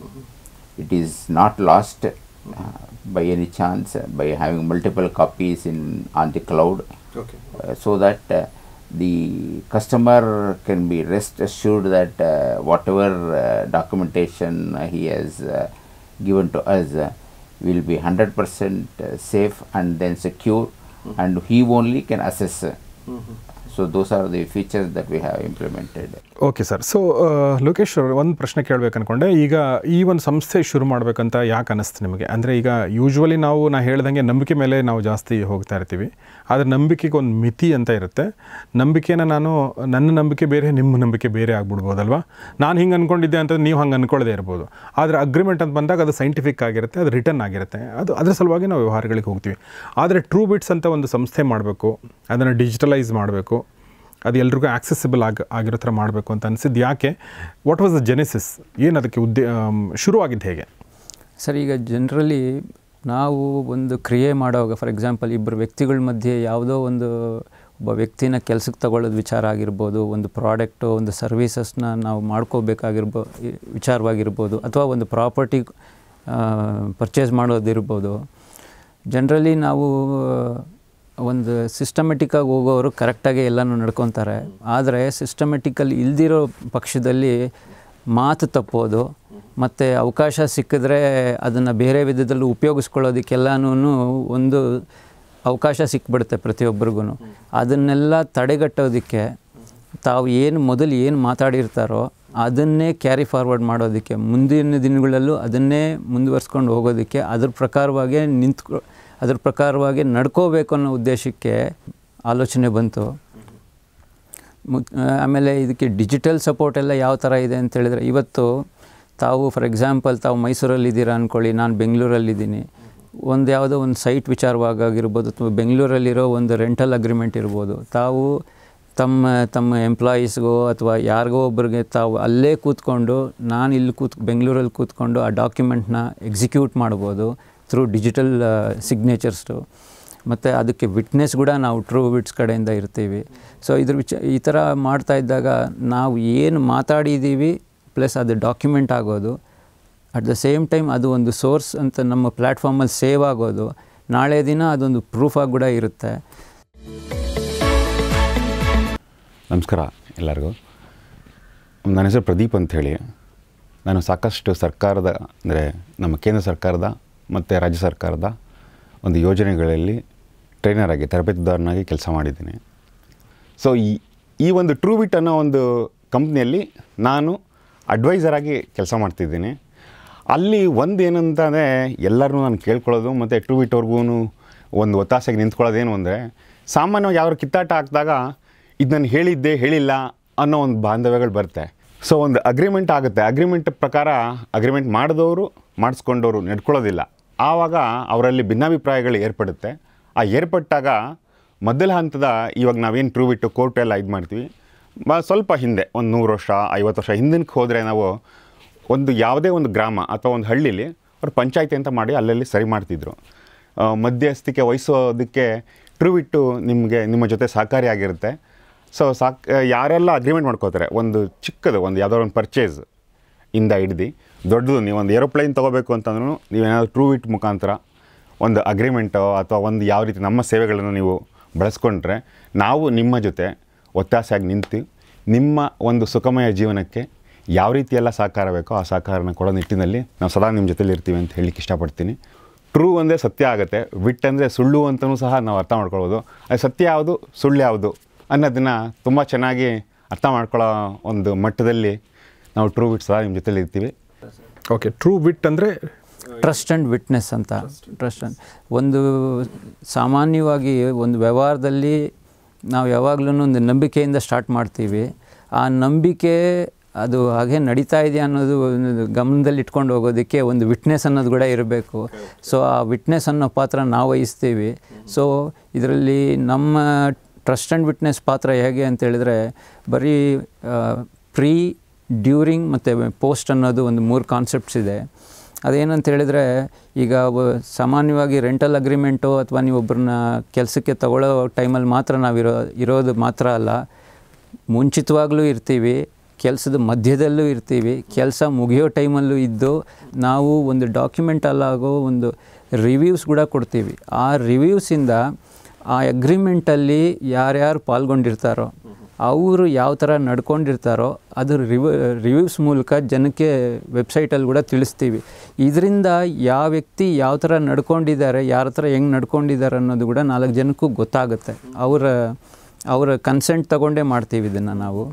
it is not lost uh, by any chance uh, by having multiple copies in on the cloud uh, so that uh, the customer can be rest assured that uh, whatever uh, documentation uh, he has uh, given to us uh, will be 100% uh, safe and then secure and he only can assess uh, so those are the features that we have implemented okay sir so Lokesh ಒಂದು ಪ್ರಶ್ನೆ ಕೇಳಬೇಕು ಅನ್ಕೊಂಡೆ ಈಗ ಈ ಒಂದು ಸಂಸ್ಥೆ ಶುರು ಮಾಡಬೇಕಂತ ಯಾಕೆ ಅನ್ನಿಸ್ತು ನಿಮಗೆ ಅಂದರೆ ಈಗ ಯೂಶ್ವಲಿ ನಾವು ನಾ ಹೇಳ್ದಂಗೆ ನಂಬಿಕೆ ಮೇಲೆ ನಾವು ಜಾಸ್ತಿ ಹೋಗ್ತಾ ಇರ್ತೀವಿ ಆದರೆ ನಂಬಿಕೆಗೆ ಒಂದು ಮಿತಿ ಅಂತ ಇರುತ್ತೆ ನಂಬಿಕೆನ ನಾನು ನನ್ನ ನಂಬಿಕೆ ಬೇರೆ ನಿಮ್ಮ ನಂಬಿಕೆ ಬೇರೆ ಆಗ್ಬಿಡ್ಬೋದಲ್ವಾ ನಾನು ಹಿಂಗೆ ಅಂದ್ಕೊಂಡಿದ್ದೆ ಅಂತ ನೀವು ಹಂಗೆ ಅಂದ್ಕೊಳ್ಳದೆ ಇರ್ಬೋದು ಆದರೆ ಅಗ್ರಿಮೆಂಟ್ ಅಂತ ಬಂದಾಗ ಅದು ಸೈಂಟಿಫಿಕ್ ಆಗಿರುತ್ತೆ ಅದು ರಿಟರ್ನ್ ಆಗಿರುತ್ತೆ ಅದು ಅದ್ರ ಸಲುವಾಗಿ ನಾವು ವ್ಯವಹಾರಗಳಿಗೆ ಹೋಗ್ತೀವಿ ಆದರೆ ಟ್ರೂ ಬಿಟ್ಸ್ ಅಂತ ಒಂದು ಸಂಸ್ಥೆ ಮಾಡಬೇಕು ಅದನ್ನು ಡಿಜಿಟಲೈಸ್ ಮಾಡಬೇಕು ಅದು ಎಲ್ರಿಗೂ ಆಕ್ಸೆಸಿಬಲ್ ಆಗಿ ಆಗಿರೋ ಥರ ಮಾಡಬೇಕು ಅಂತ ಅನಿಸಿದ್ದು ಯಾಕೆ ವಾಟ್ ವಾಸ್ ದ ಜೆನೆಸಿಸ್ ಏನು ಅದಕ್ಕೆ ಉದ್ದೇ ಆಮ್, ಶುರುವಾಗಿದ್ದು ಹೇಗೆ ಸರ್ ಈಗ ಜನರಲಿ ನಾವು ಒಂದು ಕ್ರಿಯೆ ಮಾಡುವಾಗ ಫಾರ್ ಎಕ್ಸಾಂಪಲ್ ಇಬ್ಬರು ವ್ಯಕ್ತಿಗಳ ಮಧ್ಯೆ ಯಾವುದೋ ಒಂದು ಒಬ್ಬ ವ್ಯಕ್ತಿನ ಕೆಲಸಕ್ಕೆ ತಗೊಳ್ಳೋದು ವಿಚಾರ ಆಗಿರ್ಬೋದು ಒಂದು ಪ್ರಾಡಕ್ಟು ಒಂದು ಸರ್ವೀಸಸ್ನ ನಾವು ಮಾಡ್ಕೋಬೇಕಾಗಿರ್ಬೋ ಈ ವಿಚಾರವಾಗಿರ್ಬೋದು ಅಥವಾ ಒಂದು ಪ್ರಾಪರ್ಟಿ ಪರ್ಚೇಸ್ ಮಾಡೋದಿರ್ಬೋದು ಜನರಲಿ ನಾವು ಒಂದು ಸಿಸ್ಟಮೆಟಿಕ್ಕಾಗಿ ಹೋಗೋರು ಕರೆಕ್ಟಾಗಿ ಎಲ್ಲನೂ ನಡ್ಕೊತಾರೆ ಆದರೆ ಸಿಸ್ಟಮೆಟಿಕಲ್ಲಿ ಇಲ್ದಿರೋ ಪಕ್ಷದಲ್ಲಿ ಮಾತು ತಪ್ಪೋದು ಮತ್ತು ಅವಕಾಶ ಸಿಕ್ಕಿದ್ರೆ ಅದನ್ನು ಬೇರೆ ವಿಧದಲ್ಲಿ ಉಪಯೋಗಿಸ್ಕೊಳ್ಳೋದಕ್ಕೆಲ್ಲನೂ ಒಂದು ಅವಕಾಶ ಸಿಕ್ಬಿಡುತ್ತೆ ಪ್ರತಿಯೊಬ್ಬರಿಗೂ ಅದನ್ನೆಲ್ಲ ತಡೆಗಟ್ಟೋದಕ್ಕೆ ತಾವು ಏನು ಮೊದಲು ಏನು ಮಾತಾಡಿರ್ತಾರೋ ಅದನ್ನೇ ಕ್ಯಾರಿ ಫಾರ್ವರ್ಡ್ ಮಾಡೋದಕ್ಕೆ ಮುಂದಿನ ದಿನಗಳಲ್ಲೂ ಅದನ್ನೇ ಮುಂದುವರ್ಸ್ಕೊಂಡು ಹೋಗೋದಕ್ಕೆ ಅದ್ರ ಪ್ರಕಾರವಾಗಿ ನಿಂತ್ಕೊ ಅದ್ರ ಪ್ರಕಾರವಾಗಿ ನಡ್ಕೋಬೇಕು ಅನ್ನೋ ಉದ್ದೇಶಕ್ಕೆ ಆಲೋಚನೆ ಬಂತು ಮುತ್ ಆಮೇಲೆ ಇದಕ್ಕೆ ಡಿಜಿಟಲ್ ಸಪೋರ್ಟ್ ಎಲ್ಲ ಯಾವ ಥರ ಇದೆ ಅಂತ ಹೇಳಿದ್ರೆ ಇವತ್ತು ತಾವು ಫಾರ್ ಎಕ್ಸಾಂಪಲ್ ತಾವು ಮೈಸೂರಲ್ಲಿದ್ದೀರಾ ಅಂದ್ಕೊಳ್ಳಿ ನಾನು ಬೆಂಗಳೂರಲ್ಲಿದ್ದೀನಿ ಒಂದು ಯಾವುದೋ ಒಂದು ಸೈಟ್ ವಿಚಾರವಾಗಿರ್ಬೋದು ಅಥವಾ ಬೆಂಗಳೂರಲ್ಲಿರೋ ಒಂದು ರೆಂಟಲ್ ಅಗ್ರಿಮೆಂಟ್ ಇರ್ಬೋದು ತಾವು ತಮ್ಮ ತಮ್ಮ ಎಂಪ್ಲಾಯೀಸ್ಗೋ ಅಥವಾ ಯಾರಿಗೋ ಒಬ್ಬರಿಗೆ ತಾವು ಅಲ್ಲೇ ಕೂತ್ಕೊಂಡು ನಾನು ಇಲ್ಲಿ ಕೂತ್ ಬೆಂಗಳೂರಲ್ಲಿ ಕೂತ್ಕೊಂಡು ಆ ಡಾಕ್ಯುಮೆಂಟ್ನ ಎಕ್ಸಿಕ್ಯೂಟ್ ಮಾಡ್ಬೋದು ಥ್ರೂ ಡಿಜಿಟಲ್ ಸಿಗ್ನೇಚರ್ಸ್ಟು ಮತ್ತು ಅದಕ್ಕೆ ವಿಟ್ನೆಸ್ ಕೂಡ ನಾವು ಟ್ರೂ ವಿಟ್ಸ್ ಕಡೆಯಿಂದ ಇರ್ತೀವಿ ಸೊ ಇದ್ರ ವಿಚ ಈ ಥರ ಮಾಡ್ತಾ ಇದ್ದಾಗ ನಾವು ಏನು ಮಾತಾಡಿದ್ದೀವಿ ಪ್ಲಸ್ ಅದು ಡಾಕ್ಯುಮೆಂಟ್ ಆಗೋದು ಅಟ್ ದ ಸೇಮ್ ಟೈಮ್ ಅದು ಒಂದು ಸೋರ್ಸ್ ಅಂತ ನಮ್ಮ ಪ್ಲ್ಯಾಟ್ಫಾರ್ಮಲ್ಲಿ ಸೇವ್ ಆಗೋದು ನಾಳೆ ದಿನ ಅದೊಂದು ಪ್ರೂಫಾಗಿ ಕೂಡ ಇರುತ್ತೆ ನಮಸ್ಕಾರ ಎಲ್ಲರಿಗೂ ನನ್ನ ಹೆಸರು ಪ್ರದೀಪ್ ಅಂತ ಹೇಳಿ ನಾನು ಸಾಕಷ್ಟು ಸರ್ಕಾರದ ಅಂದರೆ ನಮ್ಮ ಕೇಂದ್ರ ಸರ್ಕಾರದ ಮತ್ತು ರಾಜ್ಯ ಸರ್ಕಾರದ ಒಂದು ಯೋಜನೆಗಳಲ್ಲಿ ಟ್ರೈನರ್ ಆಗಿ ತರಬೇತುದಾರನಾಗಿ ಕೆಲಸ ಮಾಡಿದ್ದೀನಿ ಸೊ ಈ ಈ ಒಂದು ಟ್ರೂಬಿಟ್ ಅನ್ನೋ ಒಂದು ಕಂಪ್ನಿಯಲ್ಲಿ ನಾನು ಅಡ್ವೈಸರ್ ಆಗಿ ಕೆಲಸ ಮಾಡ್ತಿದ್ದೀನಿ ಅಲ್ಲಿ ಒಂದು ಏನಂತಂದರೆ ಎಲ್ಲರೂ ನಾನು ಕೇಳ್ಕೊಳ್ಳೋದು ಮತ್ತು ಟ್ರೂಬಿಟ್ ಅವ್ರಿಗೂ ಒಂದು ಒತ್ತಾಸೆಗೆ ನಿಂತ್ಕೊಳ್ಳೋದೇನು ಅಂದರೆ ಸಾಮಾನ್ಯವಾಗಿ ಯಾರು ಕಿತ್ತಾಟ ಹಾಕಿದಾಗ ಇದು ನಾನು ಹೇಳಿದ್ದೆ ಹೇಳಿಲ್ಲ ಅನ್ನೋ ಒಂದು ಬಾಂಧವ್ಯಗಳು ಬರುತ್ತೆ ಸೊ ಒಂದು ಅಗ್ರಿಮೆಂಟ್ ಆಗುತ್ತೆ ಅಗ್ರಿಮೆಂಟ್ ಪ್ರಕಾರ ಅಗ್ರಿಮೆಂಟ್ ಮಾಡಿದವರು ಮಾಡಿಸ್ಕೊಂಡವರು ನಡ್ಕೊಳ್ಳೋದಿಲ್ಲ ಆವಾಗ ಅವರಲ್ಲಿ ಭಿನ್ನಾಭಿಪ್ರಾಯಗಳು ಏರ್ಪಡುತ್ತೆ ಆ ಏರ್ಪಟ್ಟಾಗ ಮೊದಲ ಹಂತದ ಇವಾಗ ನಾವೇನು ಟ್ರೂ ಬಿಟ್ಟು ಕೋರ್ಟ್ ಎಲ್ಲ ಇದು ಮಾಡ್ತೀವಿ ಬ ಸ್ವಲ್ಪ ಹಿಂದೆ ಒಂದು ನೂರು ವರ್ಷ ಐವತ್ತು ವರ್ಷ ಹಿಂದಿನಕ್ಕೆ ಹೋದರೆ ನಾವು ಒಂದು ಯಾವುದೇ ಒಂದು ಗ್ರಾಮ ಅಥವಾ ಒಂದು ಹಳ್ಳಿಲಿ ಅವ್ರು ಪಂಚಾಯತಿ ಅಂತ ಮಾಡಿ ಅಲ್ಲಲ್ಲಿ ಸರಿ ಮಾಡ್ತಿದ್ರು ಆ, ಮಧ್ಯಸ್ಥಿಕೆ ವಹಿಸೋದಕ್ಕೆ ಟ್ರೂ ಬಿಟ್ಟು ನಿಮಗೆ ನಿಮ್ಮ ಜೊತೆ ಸಹಕಾರಿಯಾಗಿರುತ್ತೆ ಸೊ ಸಾಕ್ ಯಾರೆಲ್ಲ ಅಗ್ರಿಮೆಂಟ್ ಮಾಡ್ಕೋತಾರೆ ಒಂದು ಚಿಕ್ಕದು ಒಂದು ಯಾವುದೋ ಒಂದು ಪರ್ಚೇಸ್ ಇಂದ ಹಿಡ್ದು ದೊಡ್ಡದು ನೀವು ಒಂದು ಏರೋಪ್ಲೇನ್ ತೊಗೋಬೇಕು ಅಂತಂದ್ರೂ ನೀವೇನಾದ್ರು ಟ್ರೂ ಇಟ್ ಮುಖಾಂತರ ಒಂದು ಅಗ್ರಿಮೆಂಟೋ ಅಥವಾ ಒಂದು ಯಾವ ರೀತಿ ನಮ್ಮ ಸೇವೆಗಳನ್ನು ನೀವು ಬಳಸ್ಕೊಂಡ್ರೆ ನಾವು ನಿಮ್ಮ ಜೊತೆ ಒತ್ತಾಸೆಯಾಗಿ ನಿಂತು ನಿಮ್ಮ ಒಂದು ಸುಖಮಯ ಜೀವನಕ್ಕೆ ಯಾವ ರೀತಿ ಎಲ್ಲ ಸಹಕಾರ ಬೇಕೋ ಆ ಸಹಕಾರನ ಕೊಡೋ ನಿಟ್ಟಿನಲ್ಲಿ ನಾವು ಸದಾ ನಿಮ್ಮ ಜೊತೆಲಿ ಇರ್ತೀವಿ ಅಂತ ಹೇಳಲಿಕ್ಕೆ ಇಷ್ಟಪಡ್ತೀನಿ ಟ್ರೂ ಅಂದರೆ ಸತ್ಯ ಆಗುತ್ತೆ ವಿಟ್ ಅಂದರೆ ಸುಳ್ಳು ಅಂತಲೂ ಸಹ ನಾವು ಅರ್ಥ ಮಾಡ್ಕೊಳ್ಬೋದು ಅದು ಸತ್ಯ ಯಾವುದು ಸುಳ್ಳು ಯಾವುದು ಅನ್ನೋದನ್ನು ತುಂಬ ಚೆನ್ನಾಗಿ ಅರ್ಥ ಮಾಡ್ಕೊಳ್ಳೋ ಒಂದು ಮಟ್ಟದಲ್ಲಿ ನಾವು ಟ್ರೂ ವಿಟ್ ಸಹ ನಿಮ್ಮ ಜೊತೆಲಿ ಇರ್ತೀವಿ ಓಕೆ ಟ್ರೂ ವಿಟ್ ಅಂದರೆ ಟ್ರಸ್ಟ್ ಆ್ಯಂಡ್ ವಿಟ್ನೆಸ್ ಅಂತ ಟ್ರಸ್ಟ್ ಆ್ಯಂಡ್ ಒಂದು ಸಾಮಾನ್ಯವಾಗಿ ಒಂದು ವ್ಯವಹಾರದಲ್ಲಿ ನಾವು ಯಾವಾಗಲೂ ಒಂದು ನಂಬಿಕೆಯಿಂದ ಸ್ಟಾರ್ಟ್ ಮಾಡ್ತೀವಿ ಆ ನಂಬಿಕೆ ಅದು ಹಾಗೆ ನಡೀತಾ ಇದೆ ಅನ್ನೋದು ಒಂದು ಗಮನದಲ್ಲಿ ಇಟ್ಕೊಂಡು ಹೋಗೋದಕ್ಕೆ ಒಂದು ವಿಟ್ನೆಸ್ ಅನ್ನೋದು ಕೂಡ ಇರಬೇಕು ಸೊ ಆ ವಿಟ್ನೆಸ್ ಅನ್ನೋ ಪಾತ್ರ ನಾವು ವಹಿಸ್ತೀವಿ ಸೊ ಇದರಲ್ಲಿ ನಮ್ಮ ಟ್ರಸ್ಟ್ ಆ್ಯಂಡ್ ವಿಟ್ನೆಸ್ ಪಾತ್ರ ಹೇಗೆ ಅಂತ ಹೇಳಿದ್ರೆ ಬರೀ ಪ್ರೀ ಡ್ಯೂರಿಂಗ್ ಮತ್ತು ಪೋಸ್ಟ್ ಅನ್ನೋದು ಒಂದು ಮೂರು ಕಾನ್ಸೆಪ್ಟ್ಸ್ ಇದೆ ಅದೇನಂತ ಹೇಳಿದರೆ ಈಗ ಒ- ಸಾಮಾನ್ಯವಾಗಿ ರೆಂಟಲ್ ಅಗ್ರಿಮೆಂಟು ಅಥವಾ ನೀವು ಒಬ್ಬರನ್ನ ಕೆಲಸಕ್ಕೆ ತಗೊಳ್ಳೋ ಟೈಮಲ್ಲಿ ಮಾತ್ರ ನಾವು ಇರೋ ಇರೋದು ಮಾತ್ರ ಅಲ್ಲ ಮುಂಚಿತವಾಗ್ಲೂ ಇರ್ತೀವಿ ಕೆಲಸದ ಮಧ್ಯದಲ್ಲೂ ಇರ್ತೀವಿ ಕೆಲಸ ಮುಗಿಯೋ ಟೈಮಲ್ಲೂ ಇದ್ದು ನಾವು ಒಂದು ಡಾಕ್ಯುಮೆಂಟಲ್ಲಾಗೋ ಒಂದು ರಿವ್ಯೂಸ್ ಕೂಡ ಕೊಡ್ತೀವಿ ಆ ರಿವ್ಯೂಸಿಂದ ಆ ಅಗ್ರಿಮೆಂಟಲ್ಲಿ ಯಾರ್ಯಾರು ಪಾಲ್ಗೊಂಡಿರ್ತಾರೋ ಅವರು ಯಾವ ಥರ ನಡ್ಕೊಂಡಿರ್ತಾರೋ ಅದು ರಿವ್ ರಿವ್ಯೂಸ್ ಮೂಲಕ ಜನಕ್ಕೆ ವೆಬ್ಸೈಟಲ್ಲಿ ಕೂಡ ತಿಳಿಸ್ತೀವಿ ಇದರಿಂದ ಯಾವ ವ್ಯಕ್ತಿ ಯಾವ ಥರ ನಡ್ಕೊಂಡಿದ್ದಾರೆ ಯಾರ ಹತ್ರ ಹೆಂಗೆ ನಡ್ಕೊಂಡಿದ್ದಾರೆ ಅನ್ನೋದು ಕೂಡ ನಾಲ್ಕು ಜನಕ್ಕೂ ಗೊತ್ತಾಗುತ್ತೆ ಅವರ ಅವರ ಕನ್ಸೆಂಟ್ ತಗೊಂಡೇ ಮಾಡ್ತೀವಿ ಇದನ್ನು ನಾವು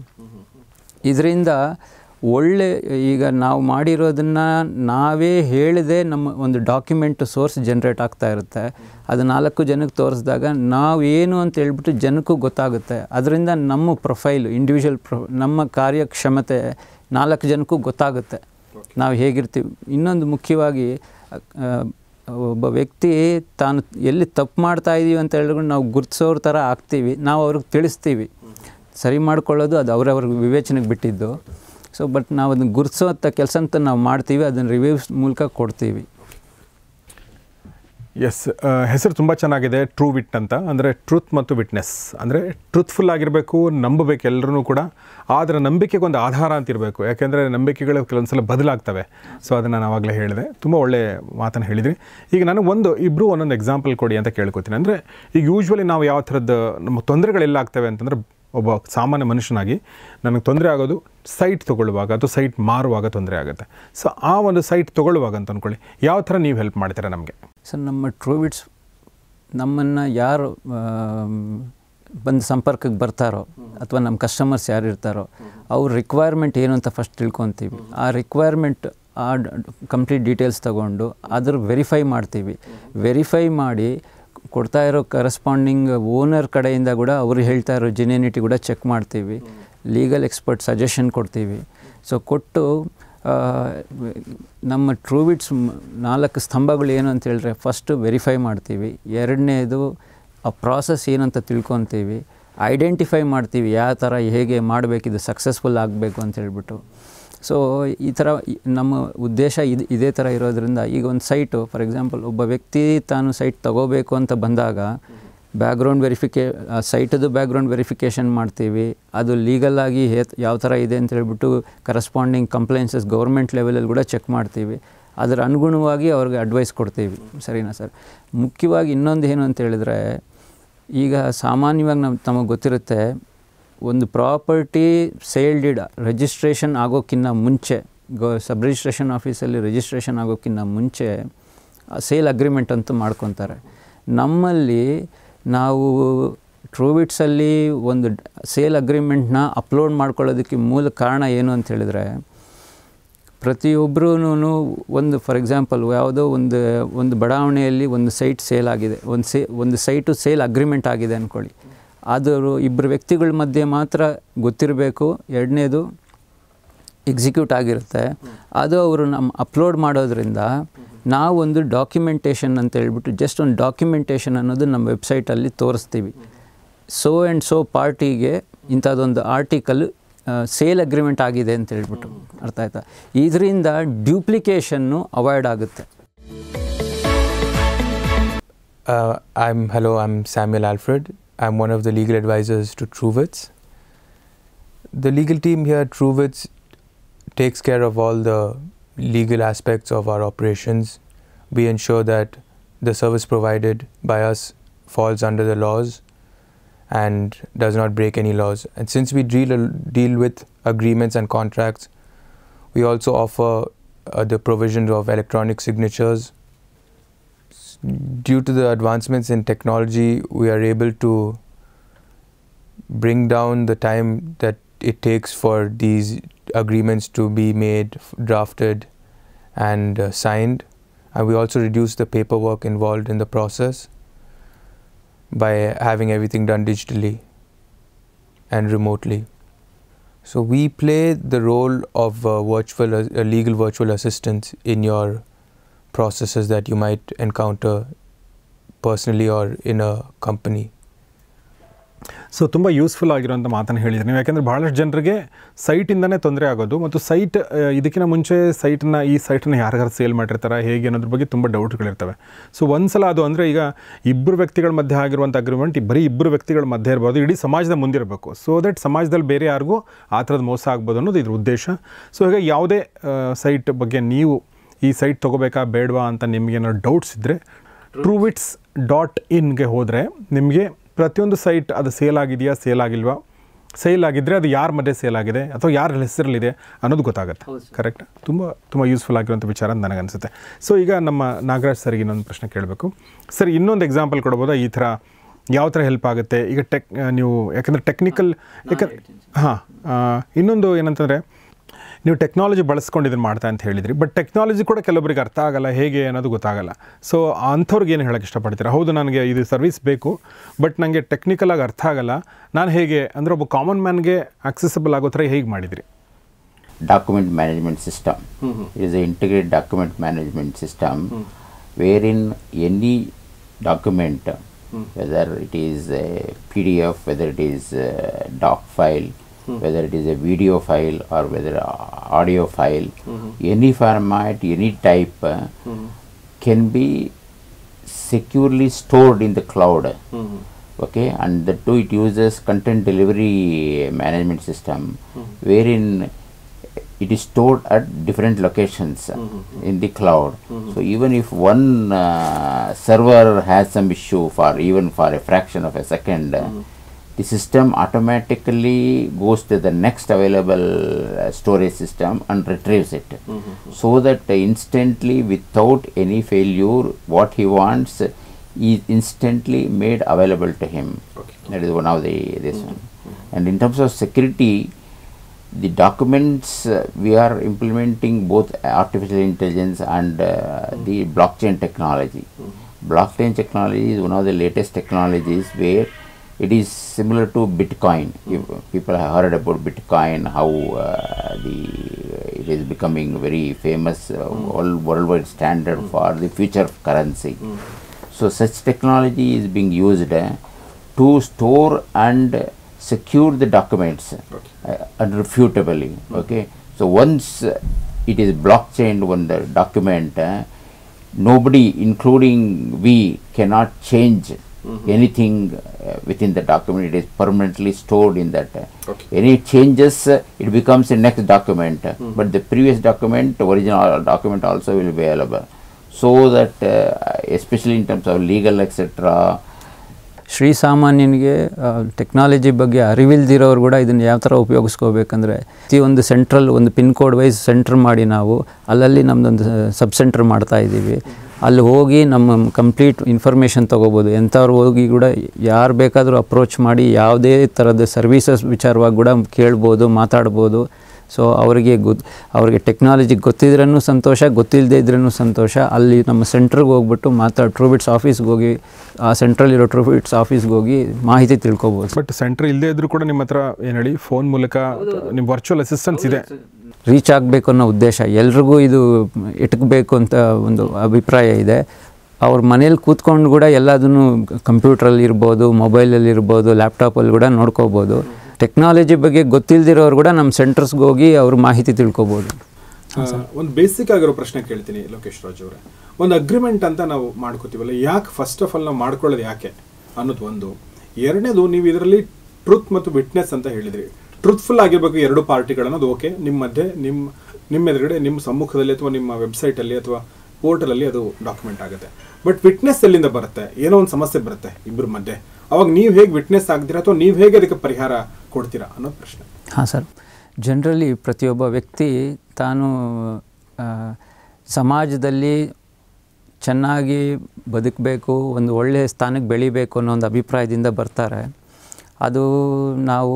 ಇದರಿಂದ ಒಳ್ಳೆ ಈಗ ನಾವು ಮಾಡಿರೋದನ್ನು ನಾವೇ ಹೇಳಿದೆ ನಮ್ಮ ಒಂದು ಡಾಕ್ಯುಮೆಂಟ್ ಸೋರ್ಸ್ ಜನ್ರೇಟ್ ಆಗ್ತಾ ಇರುತ್ತೆ ಅದು ನಾಲ್ಕು ಜನಕ್ಕೆ ತೋರಿಸಿದಾಗ ನಾವು ಏನು ಅಂತ ಹೇಳ್ಬಿಟ್ಟು ಜನಕ್ಕೂ ಗೊತ್ತಾಗುತ್ತೆ ಅದರಿಂದ ನಮ್ಮ ಪ್ರೊಫೈಲ್ ಇಂಡಿವಿಜುವಲ್ ಪ್ರೊ ನಮ್ಮ ಕಾರ್ಯಕ್ಷಮತೆ ನಾಲ್ಕು ಜನಕ್ಕೂ ಗೊತ್ತಾಗುತ್ತೆ ನಾವು ಹೇಗಿರ್ತೀವಿ ಇನ್ನೊಂದು ಮುಖ್ಯವಾಗಿ ಆ, ಒಬ್ಬ ವ್ಯಕ್ತಿ ತಾನು ಎಲ್ಲಿ ತಪ್ಪು ಮಾಡ್ತಾ ಇದ್ದೀವಿ ಅಂತ ಹೇಳಿದ್ರೆ ನಾವು ಗುರ್ತಿಸೋರ ಥರ ಆಗ್ತೀವಿ ನಾವು ಅವ್ರಿಗೆ ತಿಳಿಸ್ತೀವಿ ಸರಿ ಮಾಡ್ಕೊಳ್ಳೋದು ಅದು ಅವರವ್ರ ವಿವೇಚನೆಗೆ ಬಿಟ್ಟಿದ್ದು ಸೊ ಬಟ್ ನಾವು ಅದನ್ನು ಗುರ್ತಿಸೋ ಅಂಥ ಕೆಲಸ ಅಂತ ನಾವು ಮಾಡ್ತೀವಿ ಅದನ್ನು ರಿವ್ಯೂಸ್ ಮೂಲಕ ಕೊಡ್ತೀವಿ ಎಸ್ ಹೆಸರು ತುಂಬ ಚೆನ್ನಾಗಿದೆ ಟ್ರೂ ವಿಟ್ ಅಂತ ಅಂದರೆ ಟ್ರೂತ್ ಮತ್ತು ವಿಟ್ನೆಸ್ ಅಂದರೆ ಟ್ರೂತ್ಫುಲ್ ಆಗಿರಬೇಕು ನಂಬಬೇಕು ಎಲ್ಲರೂ ಕೂಡ ಆದರೆ ನಂಬಿಕೆಗೆ ಒಂದು ಆಧಾರ ಅಂತ ಇರಬೇಕು ಯಾಕೆಂದರೆ ನಂಬಿಕೆಗಳು ಕೆಲವೊಂದ್ಸಲ ಬದಲಾಗ್ತವೆ ಸೊ ಅದನ್ನು ನಾನು ಆವಾಗಲೇ ಹೇಳಿದೆ ತುಂಬ ಒಳ್ಳೆ ಮಾತನ್ನು ಹೇಳಿದ್ರಿ ಈಗ ನನಗೆ ಒಂದು ಇಬ್ಬರು ಒಂದೊಂದು ಎಕ್ಸಾಂಪಲ್ ಕೊಡಿ ಅಂತ ಕೇಳ್ಕೊತೀನಿ ಅಂದರೆ ಈಗ ಯೂಶ್ವಲಿ ನಾವು ಯಾವ ಥರದ್ದು ನಮ್ಮ ತೊಂದರೆಗಳೆಲ್ಲ ಆಗ್ತವೆ ಅಂತಂದರೆ ಒಬ್ಬ ಸಾಮಾನ್ಯ ಮನುಷ್ಯನಾಗಿ ನನಗೆ ತೊಂದರೆ ಆಗೋದು ಸೈಟ್ ತೊಗೊಳ್ಳುವಾಗ ಅಥವಾ ಸೈಟ್ ಮಾರುವಾಗ ತೊಂದರೆ ಆಗುತ್ತೆ ಸೊ ಆ ಒಂದು ಸೈಟ್ ತೊಗೊಳ್ಳುವಾಗ ಅಂತ ಅಂದ್ಕೊಳ್ಳಿ ಯಾವ ಥರ ನೀವು ಹೆಲ್ಪ್ ಮಾಡ್ತೀರಾ ನಮಗೆ ಸರ್ ನಮ್ಮ ಟ್ರೂವಿಟ್ಸ್ ನಮ್ಮನ್ನು ಯಾರು ಬಂದು ಸಂಪರ್ಕಕ್ಕೆ ಬರ್ತಾರೋ ಅಥವಾ ನಮ್ಮ ಕಸ್ಟಮರ್ಸ್ ಯಾರು ಇರ್ತಾರೋ ಅವ್ರ ರಿಕ್ವೈರ್ಮೆಂಟ್ ಏನು ಅಂತ ಫಸ್ಟ್ ತಿಳ್ಕೊತೀವಿ ಆ ರಿಕ್ವೈರ್ಮೆಂಟ್ ಆ ಕಂಪ್ಲೀಟ್ ಡೀಟೇಲ್ಸ್ ತಗೊಂಡು ಅದ್ರ ವೆರಿಫೈ ಮಾಡ್ತೀವಿ ವೆರಿಫೈ ಮಾಡಿ ಕೊಡ್ತಾ ಇರೋ ಕರೆಸ್ಪಾಂಡಿಂಗ್ ಓನರ್ ಕಡೆಯಿಂದ ಕೂಡ ಅವರು ಹೇಳ್ತಾ ಇರೋ ಜೆನ್ಯೂನಿಟಿ ಕೂಡ ಚೆಕ್ ಮಾಡ್ತೀವಿ ಲೀಗಲ್ ಎಕ್ಸ್ಪರ್ಟ್ ಸಜೆಷನ್ ಕೊಡ್ತೀವಿ ಸೊ ಕೊಟ್ಟು ಆ, ನಮ್ಮ ಟ್ರೂವಿಟ್ಸ್ ನಾಲ್ಕು ಸ್ತಂಭಗಳು ಏನು ಅಂತ ಹೇಳಿದ್ರೆ ಫಸ್ಟು ವೆರಿಫೈ ಮಾಡ್ತೀವಿ ಎರಡನೇದು ಆ ಪ್ರಾಸೆಸ್ ಏನಂತ ತಿಳ್ಕೊತೀವಿ ಐಡೆಂಟಿಫೈ ಮಾಡ್ತೀವಿ ಯಾವ ಥರ ಹೇಗೆ ಮಾಡಬೇಕಿದು ಸಕ್ಸಸ್ಫುಲ್ ಆಗಬೇಕು ಅಂತ ಹೇಳ್ಬಿಟ್ಟು ಸೊ ಈ ಥರ ಈ- ನಮ್ಮ ಉದ್ದೇಶ ಇದು ಇದೇ ಥರ ಇರೋದ್ರಿಂದ ಈಗ ಒಂದು ಸೈಟು ಫಾರ್ ಎಕ್ಸಾಂಪಲ್ ಒಬ್ಬ ವ್ಯಕ್ತಿ ತಾನು ಸೈಟ್ ತಗೋಬೇಕು ಅಂತ ಬಂದಾಗ ಬ್ಯಾಕ್ಗ್ರೌಂಡ್ ವೆರಿಫಿಕೇ ಸೈಟದು ಬ್ಯಾಕ್ಗ್ರೌಂಡ್ ವೆರಿಫಿಕೇಷನ್ ಮಾಡ್ತೀವಿ ಅದು ಲೀಗಲಾಗಿ ಹೇ ಯಾವ ಥರ ಇದೆ ಅಂತ ಹೇಳ್ಬಿಟ್ಟು ಕರೆಸ್ಪಾಂಡಿಂಗ್ ಕಂಪ್ಲೇನ್ಸಸ್ ಗೌರ್ಮೆಂಟ್ ಲೆವೆಲಲ್ಲಿ ಕೂಡ ಚೆಕ್ ಮಾಡ್ತೀವಿ ಅದರ ಅನುಗುಣವಾಗಿ ಅವ್ರಿಗೆ ಅಡ್ವೈಸ್ ಕೊಡ್ತೀವಿ ಸರಿನಾ ಸರ್ ಮುಖ್ಯವಾಗಿ ಇನ್ನೊಂದು ಏನು ಅಂತ ಹೇಳಿದ್ರೆ ಈಗ ಸಾಮಾನ್ಯವಾಗಿ ನಮ್ಮ ತಮಗೆ ಗೊತ್ತಿರುತ್ತೆ ಒಂದು ಪ್ರಾಪರ್ಟಿ ಸೇಲ್ ಡೀಡ್ ರಿಜಿಸ್ಟ್ರೇಷನ್ ಆಗೋಕ್ಕಿಂತ ಮುಂಚೆ ಗೋ ಸಬ್ ರಿಜಿಸ್ಟ್ರೇಷನ್ ಆಫೀಸಲ್ಲಿ ರಿಜಿಸ್ಟ್ರೇಷನ್ ಆಗೋಕ್ಕಿಂತ ಮುಂಚೆ ಸೇಲ್ ಅಗ್ರಿಮೆಂಟ್ ಅಂತೂ ಮಾಡ್ಕೊತಾರೆ ನಮ್ಮಲ್ಲಿ ನಾವು ಟ್ರೂವಿಟ್ಸಲ್ಲಿ ಒಂದು ಸೇಲ್ ಅಗ್ರಿಮೆಂಟ್ನ ಅಪ್ಲೋಡ್ ಮಾಡ್ಕೊಳ್ಳೋದಕ್ಕೆ ಮೂಲ ಕಾರಣ ಏನು ಅಂತ ಹೇಳಿದ್ರೆ ಪ್ರತಿಯೊಬ್ಬರೂ ಒಂದು ಫಾರ್ ಎಕ್ಸಾಂಪಲ್ ಯಾವುದೋ ಒಂದು ಒಂದು ಬಡಾವಣೆಯಲ್ಲಿ ಒಂದು ಸೈಟ್ ಸೇಲ್ ಆಗಿದೆ ಒಂದು ಸೇ ಒಂದು ಸೈಟು ಸೇಲ್ ಅಗ್ರಿಮೆಂಟ್ ಆಗಿದೆ ಅಂದ್ಕೊಳ್ಳಿ ಅದು ಇಬ್ಬರು ವ್ಯಕ್ತಿಗಳ ಮಧ್ಯೆ ಮಾತ್ರ ಗೊತ್ತಿರಬೇಕು ಎರಡನೇದು ಎಕ್ಸಿಕ್ಯೂಟ್ ಆಗಿರುತ್ತೆ ಅದು ಅವರು ನಮ್ಮ ಅಪ್ಲೋಡ್ ಮಾಡೋದ್ರಿಂದ ನಾವೊಂದು ಡಾಕ್ಯುಮೆಂಟೇಷನ್ ಅಂತ ಹೇಳ್ಬಿಟ್ಟು ಜಸ್ಟ್ ಒಂದು ಡಾಕ್ಯುಮೆಂಟೇಷನ್ ಅನ್ನೋದು ನಮ್ಮ ವೆಬ್ಸೈಟಲ್ಲಿ ತೋರಿಸ್ತೀವಿ ಸೋ ಆ್ಯಂಡ್ ಸೋ ಪಾರ್ಟಿಗೆ ಇಂಥದ್ದೊಂದು ಆರ್ಟಿಕಲ್ ಸೇಲ್ ಅಗ್ರಿಮೆಂಟ್ ಆಗಿದೆ ಅಂತ ಹೇಳ್ಬಿಟ್ಟು ಅರ್ಥ ಆಯ್ತಾ ಇದರಿಂದ ಡ್ಯೂಪ್ಲಿಕೇಶನ್ನು ಅವಾಯ್ಡ್ ಆಗುತ್ತೆ Uh, I'm hello. I'm Samuel Alfred. I'm one of the legal advisors to Truewits. The legal team here at Truewits takes care of all the legal aspects of our operations. We ensure that the service provided by us falls under the laws and does not break any laws. And since we deal deal with agreements and contracts, we also offer uh, the provisions of electronic signatures due to the advancements in technology, we are able to bring down the time that it takes for these agreements to be made, f- drafted, and uh, signed. And we also reduce the paperwork involved in the process by having everything done digitally and remotely. So we play the role of uh, virtual, uh, legal virtual assistants in your processes that you might encounter personally or in a company. So ತುಂಬ useful ಆಗಿರೋಂಥ ಮಾತನ್ನು ಹೇಳಿದ್ರಿ ನೀವು ಯಾಕೆಂದರೆ ಭಾಳಷ್ಟು ಜನರಿಗೆ ಸೈಟಿಂದನೇ ತೊಂದರೆ ಆಗೋದು ಮತ್ತು ಸೈಟ್ ಇದಕ್ಕಿಂತ ಮುಂಚೆ ಸೈಟನ್ನ ಈ ಸೈಟನ್ನು ಯಾರ್ಯಾರು ಸೇಲ್ ಮಾಡಿರ್ತಾರೆ ಹೇಗೆ ಅನ್ನೋದ್ರ ಬಗ್ಗೆ ತುಂಬ ಡೌಟ್ಗಳಿರ್ತವೆ ಸೊ ಒಂದ್ಸಲ ಅದು ಅಂದರೆ ಈಗ ಇಬ್ಬರು ವ್ಯಕ್ತಿಗಳ ಮಧ್ಯೆ ಆಗಿರುವಂಥ ಅಗ್ರಿಮೆಂಟ್ ಬರೀ ಇಬ್ಬರು ವ್ಯಕ್ತಿಗಳ ಮಧ್ಯೆ ಇರ್ಬೋದು ಇಡೀ ಸಮಾಜದ ಮುಂದಿರಬೇಕು ಸೊ ದಟ್ ಸಮಾಜದಲ್ಲಿ ಬೇರೆ ಯಾರಿಗೂ ಆ ಥರದ ಮೋಸ ಆಗ್ಬೋದು ಅನ್ನೋದು ಇದ್ರ ಉದ್ದೇಶ ಸೊ ಈಗ ಯಾವುದೇ ಸೈಟ್ ಬಗ್ಗೆ ನೀವು ಈ ಸೈಟ್ ತೊಗೋಬೇಕಾ ಬೇಡವಾ ಅಂತ ನಿಮಗೇನಾದ್ರು ಡೌಟ್ಸ್ ಇದ್ದರೆ ಟ್ರೂವಿಟ್ಸ್ ಡಾಟ್ ಇನ್ಗೆ ಹೋದರೆ ನಿಮಗೆ ಪ್ರತಿಯೊಂದು ಸೈಟ್ ಅದು ಸೇಲ್ ಆಗಿದೆಯಾ ಸೇಲ್ ಆಗಿಲ್ವಾ ಸೇಲ್ ಆಗಿದ್ದರೆ ಅದು ಯಾರ ಮಧ್ಯೆ ಸೇಲ್ ಆಗಿದೆ ಅಥವಾ ಯಾರ ಹೆಸರಲ್ಲಿದೆ ಅನ್ನೋದು ಗೊತ್ತಾಗುತ್ತೆ ಕರೆಕ್ಟ್ ತುಂಬ ತುಂಬ ಯೂಸ್ಫುಲ್ ಆಗಿರುವಂಥ ವಿಚಾರ ಅಂತ ನನಗನ್ಸುತ್ತೆ ಸೊ ಈಗ ನಮ್ಮ ನಾಗರಾಜ್ ಸರ್ಗೆ ಇನ್ನೊಂದು ಪ್ರಶ್ನೆ ಕೇಳಬೇಕು ಸರ್ ಇನ್ನೊಂದು ಎಕ್ಸಾಂಪಲ್ ಕೊಡ್ಬೋದಾ ಈ ಥರ ಯಾವ ಥರ ಹೆಲ್ಪ್ ಆಗುತ್ತೆ ಈಗ ಟೆಕ್ ನೀವು ಯಾಕಂದರೆ ಟೆಕ್ನಿಕಲ್ ಯಾಕಂದ್ರೆ ಹಾಂ ಇನ್ನೊಂದು ಏನಂತಂದರೆ ನೀವು ಟೆಕ್ನಾಲಜಿ ಬಳಸ್ಕೊಂಡು ಇದನ್ನು ಮಾಡ್ತಾ ಅಂತ ಹೇಳಿದ್ರಿ ಬಟ್ ಟೆಕ್ನಾಲಜಿ ಕೂಡ ಕೆಲವೊಬ್ಬರಿಗೆ ಅರ್ಥ ಆಗಲ್ಲ ಹೇಗೆ ಅನ್ನೋದು ಗೊತ್ತಾಗಲ್ಲ ಸೊ ಅಂಥವ್ರಿಗೆ ಏನು ಹೇಳೋಕ್ಕೆ ಇಷ್ಟಪಡ್ತೀರಾ ಹೌದು ನನಗೆ ಇದು ಸರ್ವಿಸ್ ಬೇಕು ಬಟ್ ನನಗೆ ಟೆಕ್ನಿಕಲಾಗಿ ಅರ್ಥ ಆಗಲ್ಲ ನಾನು ಹೇಗೆ ಅಂದರೆ ಒಬ್ಬ ಕಾಮನ್ ಮ್ಯಾನ್ಗೆ ಆಕ್ಸೆಸಬಲ್ ಆಗೋ ಥರ ಹೇಗೆ ಮಾಡಿದಿರಿ document management system. It is an integrated document management system wherein any document, whether it is a PDF, whether it is a doc file, whether it is a video file or whether a audio file, any format, any type uh, can be securely stored in the cloud okay and the two it uses content delivery management system wherein it is stored at different locations uh, in the cloud so even if one uh, server has some issue for even for a fraction of a second uh, the system automatically goes to the next available uh, storage system and retrieves it so that uh, instantly without any failure what he wants uh, is instantly made available to him That is one of the this one. And in terms of security, the documents uh, we are implementing both artificial intelligence and uh, the blockchain technology. Blockchain technology is one of the latest technologies where it is similar to Bitcoin. If people have heard about Bitcoin, how uh, the it is becoming very famous, uh, all worldwide standard for the future of currency. So such technology is being used uh, to store and secure the documents uh, unrefutably. Okay. So once uh, it is blockchain on the document, uh, nobody, including we, cannot change anything uh, within the document. It is permanently stored in that. uh, Okay. Any changes, uh, it becomes a next document. uh, But the previous document, original document also will be available. So that, uh, especially in terms of legal, etc., ಶ್ರೀಸಾಮಾನ್ಯನಿಗೆ technology ಬಗ್ಗೆ ಅರಿವಿಲ್ದಿರೋರು ಕೂಡ ಇದನ್ನು ಯಾವ ಥರ ಉಪಯೋಗಿಸ್ಕೋಬೇಕಂದ್ರೆ ಪ್ರತಿಯೊಂದು central ಒಂದು pin code wise centre ಮಾಡಿ ನಾವು ಅಲ್ಲಲ್ಲಿ ನಮ್ಮದೊಂದು ಸಬ್ ಸೆಂಟ್ರ್ ಮಾಡ್ತಾ ಇದ್ದೀವಿ ಅಲ್ಲಿ ಹೋಗಿ ನಮ್ಮ ಕಂಪ್ಲೀಟ್ ಇನ್ಫಾರ್ಮೇಷನ್ ತೊಗೋಬೋದು ಎಂಥವ್ರು ಹೋಗಿ ಕೂಡ ಯಾರು ಬೇಕಾದರೂ ಅಪ್ರೋಚ್ ಮಾಡಿ ಯಾವುದೇ ಥರದ ಸರ್ವೀಸಸ್ ವಿಚಾರವಾಗಿ ಕೂಡ ಕೇಳ್ಬೋದು ಮಾತಾಡ್ಬೋದು ಸೊ ಅವರಿಗೆ ಗೊತ್ ಅವರಿಗೆ ಟೆಕ್ನಾಲಜಿ ಗೊತ್ತಿದ್ರೂ ಸಂತೋಷ ಗೊತ್ತಿಲ್ಲದೆ ಇದ್ರೂ ಸಂತೋಷ ಅಲ್ಲಿ ನಮ್ಮ ಸೆಂಟ್ರಿಗೆ ಹೋಗ್ಬಿಟ್ಟು ಮಾತಾಡಿ ಟ್ರೂಬಿಟ್ಸ್ ಆಫೀಸ್ಗೆ ಹೋಗಿ ಆ ಸೆಂಟ್ರಲ್ಲಿರೋ ಟ್ರೂಬಿಟ್ಸ್ ಆಫೀಸ್ಗೆ ಹೋಗಿ ಮಾಹಿತಿ ತಿಳ್ಕೊಬೋದು ಬಟ್ ಸೆಂಟರ್ ಇಲ್ಲದೆ ಇದ್ರೂ ಕೂಡ ನಿಮ್ಮ ಹತ್ರ ಏನು ಹೇಳಿ ಫೋನ್ ಮೂಲಕ ನಿಮ್ಮ ವರ್ಚುವಲ್ ಅಸಿಸ್ಟೆನ್ಸ್ ಇದೆ ರೀಚ್ ಆಗಬೇಕು ಅನ್ನೋ ಉದ್ದೇಶ ಎಲ್ರಿಗೂ ಇದು ಇಟ್ಕಬೇಕು ಅಂತ ಒಂದು ಅಭಿಪ್ರಾಯ ಇದೆ ಅವ್ರ ಮನೇಲಿ ಕೂತ್ಕೊಂಡು ಕೂಡ ಎಲ್ಲದನ್ನು ಕಂಪ್ಯೂಟ್ರಲ್ಲಿ ಇರ್ಬೋದು ಮೊಬೈಲಲ್ಲಿ ಇರ್ಬೋದು ಲ್ಯಾಪ್ಟಾಪಲ್ಲಿ ಕೂಡ ನೋಡ್ಕೋಬೋದು ಟೆಕ್ನಾಲಜಿ ಬಗ್ಗೆ ಗೊತ್ತಿಲ್ಲದಿರೋರು ಕೂಡ ನಮ್ಮ ಸೆಂಟರ್ಸ್ಗೆ ಹೋಗಿ ಅವ್ರ ಮಾಹಿತಿ ತಿಳ್ಕೊಬೋದು ಒಂದು ಬೇಸಿಕ್ ಆಗಿರೋ ಪ್ರಶ್ನೆ ಕೇಳ್ತೀನಿ ಲೋಕೇಶ್ ರಾಜ್ ಅವರೇ ಒಂದು ಅಗ್ರಿಮೆಂಟ್ ಅಂತ ನಾವು ಮಾಡ್ಕೋತೀವಲ್ಲ ಯಾಕೆ ಫಸ್ಟ್ ಆಫ್ ಆಲ್ ನಾವು ಮಾಡ್ಕೊಳ್ಳೋದು ಯಾಕೆ ಅನ್ನೋದು ಒಂದು ಎರಡನೇದು ನೀವು ಇದರಲ್ಲಿ ಟ್ರುತ್ ಮತ್ತು ವಿಟ್ನೆಸ್ ಅಂತ ಹೇಳಿದ್ರಿ ಟ್ರುತ್ಫುಲ್ ಆಗಿರ್ಬೇಕು ಎರಡು ಪಾರ್ಟಿಗಳು ಅನ್ನೋದು ಓಕೆ ನಿಮ್ಮ ಮಧ್ಯೆ ನಿಮ್ಮ ನಿಮ್ಮ ಎದುರುಗಡೆ ನಿಮ್ಮ ಸಮ್ಮುಖದಲ್ಲಿ ಅಥವಾ ನಿಮ್ಮ ವೆಬ್ಸೈಟಲ್ಲಿ ಅಥವಾ ಪೋರ್ಟಲಲ್ಲಿ ಅದು ಡಾಕ್ಯುಮೆಂಟ್ ಆಗುತ್ತೆ ಬಟ್ ವಿಟ್ನೆಸ್ ಎಲ್ಲಿಂದ ಬರುತ್ತೆ ಏನೋ ಒಂದು ಸಮಸ್ಯೆ ಬರುತ್ತೆ ಇಬ್ಬರ ಮಧ್ಯೆ ಅವಾಗ ನೀವು ಹೇಗೆ ವಿಟ್ನೆಸ್ ಆಗ್ತೀರಾ ಅಥವಾ ನೀವು ಹೇಗೆ ಅದಕ್ಕೆ ಪರಿಹಾರ ಕೊಡ್ತೀರಾ ಅನ್ನೋದು ಪ್ರಶ್ನೆ ಹಾಂ ಸರ್ ಜನರಲಿ ಪ್ರತಿಯೊಬ್ಬ ವ್ಯಕ್ತಿ ತಾನು ಆ, ಸಮಾಜದಲ್ಲಿ ಚೆನ್ನಾಗಿ ಬದುಕಬೇಕು ಒಂದು ಒಳ್ಳೆಯ ಸ್ಥಾನಕ್ಕೆ ಬೆಳಿಬೇಕು ಅನ್ನೋ ಒಂದು ಅಭಿಪ್ರಾಯದಿಂದ ಬರ್ತಾರೆ ಅದು ನಾವು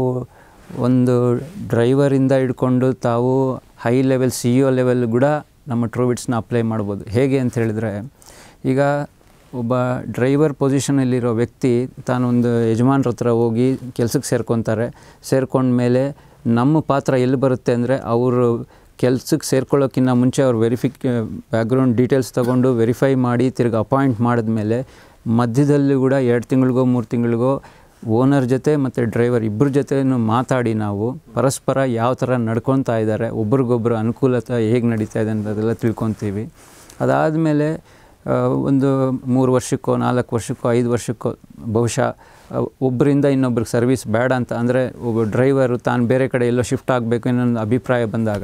ಒಂದು ಡ್ರೈವರಿಂದ ಹಿಡ್ಕೊಂಡು ತಾವು high level C E O level ಕೂಡ ನಮ್ಮ ಟ್ರೂಬಿಟ್ಸ್ನ ಅಪ್ಲೈ ಮಾಡ್ಬೋದು ಹೇಗೆ ಅಂತ ಹೇಳಿದರೆ ಈಗ ಒಬ್ಬ ಡ್ರೈವರ್ ಪೊಸಿಷನಲ್ಲಿರೋ ವ್ಯಕ್ತಿ ತಾನೊಂದು ಯಜಮಾನ್ರ ಹತ್ರ ಹೋಗಿ ಕೆಲಸಕ್ಕೆ ಸೇರ್ಕೊತಾರೆ ಸೇರ್ಕೊಂಡ್ಮೇಲೆ ನಮ್ಮ ಪಾತ್ರ ಎಲ್ಲಿ ಬರುತ್ತೆ ಅಂದರೆ ಅವರು ಕೆಲ್ಸಕ್ಕೆ ಸೇರ್ಕೊಳ್ಳೋಕ್ಕಿಂತ ಮುಂಚೆ ಅವ್ರು ವೆರಿಫಿಕ್ ಬ್ಯಾಕ್ಗ್ರೌಂಡ್ ಡೀಟೇಲ್ಸ್ ತೊಗೊಂಡು ವೆರಿಫೈ ಮಾಡಿ ತಿರ್ಗಿ ಅಪಾಯಿಂಟ್ ಮಾಡಿದ್ಮೇಲೆ ಮಧ್ಯದಲ್ಲಿ ಕೂಡ ಎರಡು ತಿಂಗಳಿಗೋ ಮೂರು ತಿಂಗಳಿಗೋ ಓನರ್ ಜೊತೆ ಮತ್ತು ಡ್ರೈವರ್ ಇಬ್ಬರ ಜೊತೆನೂ ಮಾತಾಡಿ ನಾವು ಪರಸ್ಪರ ಯಾವ ಥರ ನಡ್ಕೊತಾ ಇದ್ದಾರೆ ಒಬ್ರಿಗೊಬ್ರು ಅನುಕೂಲತೆ ಹೇಗೆ ನಡೀತಾ ಇದೆ ಅನ್ನೋದೆಲ್ಲ ತಿಳ್ಕೊತೀವಿ ಅದಾದಮೇಲೆ ಒಂದು ಮೂರು ವರ್ಷಕ್ಕೋ ನಾಲ್ಕು ವರ್ಷಕ್ಕೋ ಐದು ವರ್ಷಕ್ಕೋ ಬಹುಶಃ ಆ, ಒಬ್ಬರಿಂದ ಇನ್ನೊಬ್ರಿಗೆ ಸರ್ವಿಸ್ ಬೇಡ ಅಂತ ಅಂದರೆ ಒಬ್ಬ ಡ್ರೈವರು ತಾನು ಬೇರೆ ಕಡೆ ಎಲ್ಲೋ ಶಿಫ್ಟ್ ಆಗಬೇಕು ಅನ್ನೋ ಒಂದು ಅಭಿಪ್ರಾಯ ಬಂದಾಗ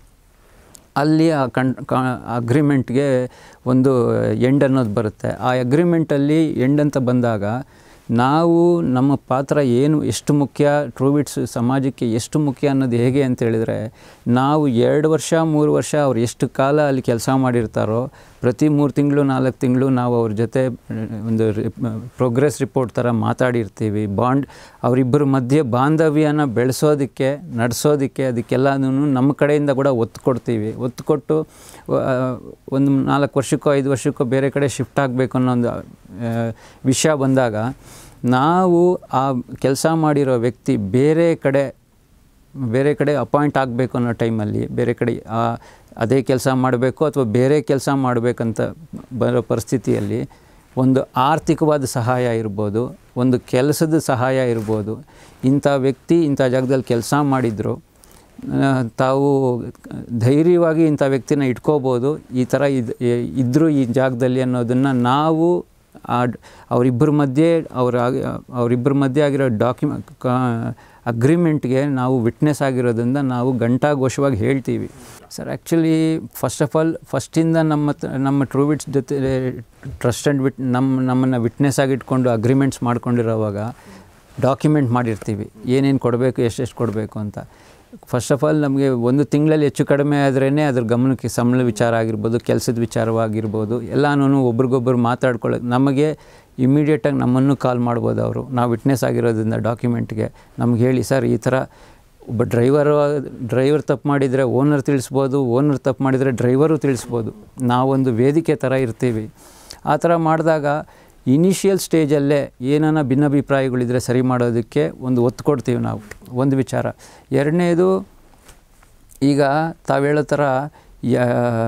ಅಲ್ಲಿ ಆ ಕಣ್ ಅಗ್ರಿಮೆಂಟ್ಗೆ ಒಂದು ಎಂಡ್ ಅನ್ನೋದು ಬರುತ್ತೆ ಆ ಅಗ್ರಿಮೆಂಟಲ್ಲಿ ಎಂಡ್ ಅಂತ ಬಂದಾಗ ನಾವು ನಮ್ಮ ಪಾತ್ರ ಏನು ಎಷ್ಟು ಮುಖ್ಯ ಟ್ರೂಬಿಟ್ಸ್ ಸಮಾಜಕ್ಕೆ ಎಷ್ಟು ಮುಖ್ಯ ಅನ್ನೋದು ಹೇಗೆ ಅಂತ ಹೇಳಿದರೆ ನಾವು ಎರಡು ವರ್ಷ ಮೂರು ವರ್ಷ ಅವ್ರು ಎಷ್ಟು ಕಾಲ ಅಲ್ಲಿ ಕೆಲಸ ಮಾಡಿರ್ತಾರೋ ಪ್ರತಿ ಮೂರು ತಿಂಗಳು ನಾಲ್ಕು ತಿಂಗಳು ನಾವು ಅವ್ರ ಜೊತೆ ಆ, ಒಂದು ಪ್ರೋಗ್ರೆಸ್ ರಿಪೋರ್ಟ್ ಥರ ಮಾತಾಡಿರ್ತೀವಿ ಬಾಂಡ್ ಅವರಿಬ್ಬರ ಮಧ್ಯೆ ಬಾಂಧವ್ಯನ ಬೆಳೆಸೋದಕ್ಕೆ ನಡೆಸೋದಕ್ಕೆ ಅದಕ್ಕೆಲ್ಲನೂ ನಮ್ಮ ಕಡೆಯಿಂದ ಕೂಡ ಒತ್ತು ಕೊಡ್ತೀವಿ ಒತ್ತು ಕೊಟ್ಟು ಆ, ಒಂದು ನಾಲ್ಕು ವರ್ಷಕ್ಕೋ ಐದು ವರ್ಷಕ್ಕೋ ಬೇರೆ ಕಡೆ ಶಿಫ್ಟ್ ಆಗಬೇಕು ಅನ್ನೋ ಒಂದು ಆ, ವಿಷಯ ಬಂದಾಗ ನಾವು ಆ ಕೆಲಸ ಮಾಡಿರೋ ವ್ಯಕ್ತಿ ಬೇರೆ ಕಡೆ ಬೇರೆ ಕಡೆ ಅಪಾಯಿಂಟ್ ಆಗಬೇಕು ಅನ್ನೋ ಟೈಮಲ್ಲಿ ಬೇರೆ ಕಡೆ ಆ ಅದೇ ಕೆಲಸ ಮಾಡಬೇಕು ಅಥವಾ ಬೇರೆ ಕೆಲಸ ಮಾಡಬೇಕಂತ ಬರೋ ಪರಿಸ್ಥಿತಿಯಲ್ಲಿ ಒಂದು ಆರ್ಥಿಕವಾದ ಸಹಾಯ ಇರ್ಬೋದು ಒಂದು ಕೆಲಸದ ಸಹಾಯ ಇರ್ಬೋದು ಇಂಥ ವ್ಯಕ್ತಿ ಇಂಥ ಜಾಗದಲ್ಲಿ ಕೆಲಸ ಮಾಡಿದ್ರು ಆ, ತಾವು ಧೈರ್ಯವಾಗಿ ಇಂಥ ವ್ಯಕ್ತಿನ ಇಟ್ಕೋಬೋದು ಈ ಥರ ಇದು ಇದ್ದರು ಈ ಜಾಗದಲ್ಲಿ ಅನ್ನೋದನ್ನು ನಾವು ಆ ಡ್- ಅವರಿಬ್ಬರ ಮಧ್ಯೆ ಅವರ ಅವರಿಬ್ಬರ ಮಧ್ಯೆ ಆಗಿರೋ ಡಾಕ್ಯುಮೆ ಅಗ್ರಿಮೆಂಟ್ಗೆ ನಾವು ವಿಟ್ನೆಸ್ ಆಗಿರೋದ್ರಿಂದ ನಾವು ಘಂಟಾಘೋಷವಾಗಿ ಹೇಳ್ತೀವಿ sir actually first of all ಫಸ್ಟಿಂದ ನಮ್ಮ ತ- ನಮ್ಮ ಟ್ರೂವಿಟ್ಸ್ ಜೊತೆ ಟ್ರಸ್ಟ್ ಆ್ಯಂಡ್ ವಿಟ್ ನಮ್ಮ ನಮ್ಮನ್ನು ವಿಟ್ನೆಸ್ ಆಗಿ ಇಟ್ಕೊಂಡು ಅಗ್ರಿಮೆಂಟ್ಸ್ ಮಾಡ್ಕೊಂಡಿರೋವಾಗ ಡಾಕ್ಯುಮೆಂಟ್ ಮಾಡಿರ್ತೀವಿ ಏನೇನು ಕೊಡಬೇಕು ಎಷ್ಟೆಷ್ಟು ಕೊಡಬೇಕು ಅಂತ ಫಸ್ಟ್ ಆಫ್ ಆಲ್ ನಮಗೆ ಒಂದು ತಿಂಗಳಲ್ಲಿ ಹೆಚ್ಚು ಕಡಿಮೆ ಆದ್ರೇ ಅದ್ರ ಗಮನಕ್ಕೆ ಸಂಬಳ ವಿಚಾರ ಆಗಿರ್ಬೋದು ಕೆಲಸದ ವಿಚಾರವಾಗಿರ್ಬೋದು ಎಲ್ಲನೂ ಒಬ್ರಿಗೊಬ್ರು ಮಾತಾಡ್ಕೊಳ್ಳೋದು ನಮಗೆ ಇಮಿಡಿಯೇಟಾಗಿ ನಮ್ಮನ್ನು ಕಾಲ್ ಮಾಡ್ಬೋದು ಅವರು ನಾವು ವಿಟ್ನೆಸ್ ಆಗಿರೋದ್ರಿಂದ ಡಾಕ್ಯುಮೆಂಟ್ಗೆ ನಮ್ಗೆ ಹೇಳಿ ಸರ್ ಈ ಥರ ಒಬ್ಬ ಡ್ರೈವರು ಡ್ರೈವರ್ ತಪ್ಪು ಮಾಡಿದರೆ ಓನರ್ ತಿಳಿಸ್ಬೋದು ಓನರ್ ತಪ್ಪು ಮಾಡಿದರೆ ಡ್ರೈವರು ತಿಳಿಸ್ಬೋದು ನಾವೊಂದು ವೇದಿಕೆ ಥರ ಇರ್ತೀವಿ ಆ ಥರ ಮಾಡಿದಾಗ ಇನಿಷಿಯಲ್ ಸ್ಟೇಜಲ್ಲೇ ಏನಾನ ಭಿನ್ನಾಭಿಪ್ರಾಯಗಳಿದ್ರೆ ಸರಿ ಮಾಡೋದಕ್ಕೆ ಒಂದು ಒತ್ತು ಕೊಡ್ತೀವಿ ನಾವು ಒಂದು ವಿಚಾರ ಎರಡನೇದು ಈಗ ತಾವು ಹೇಳೋ ಥರ ಯಾ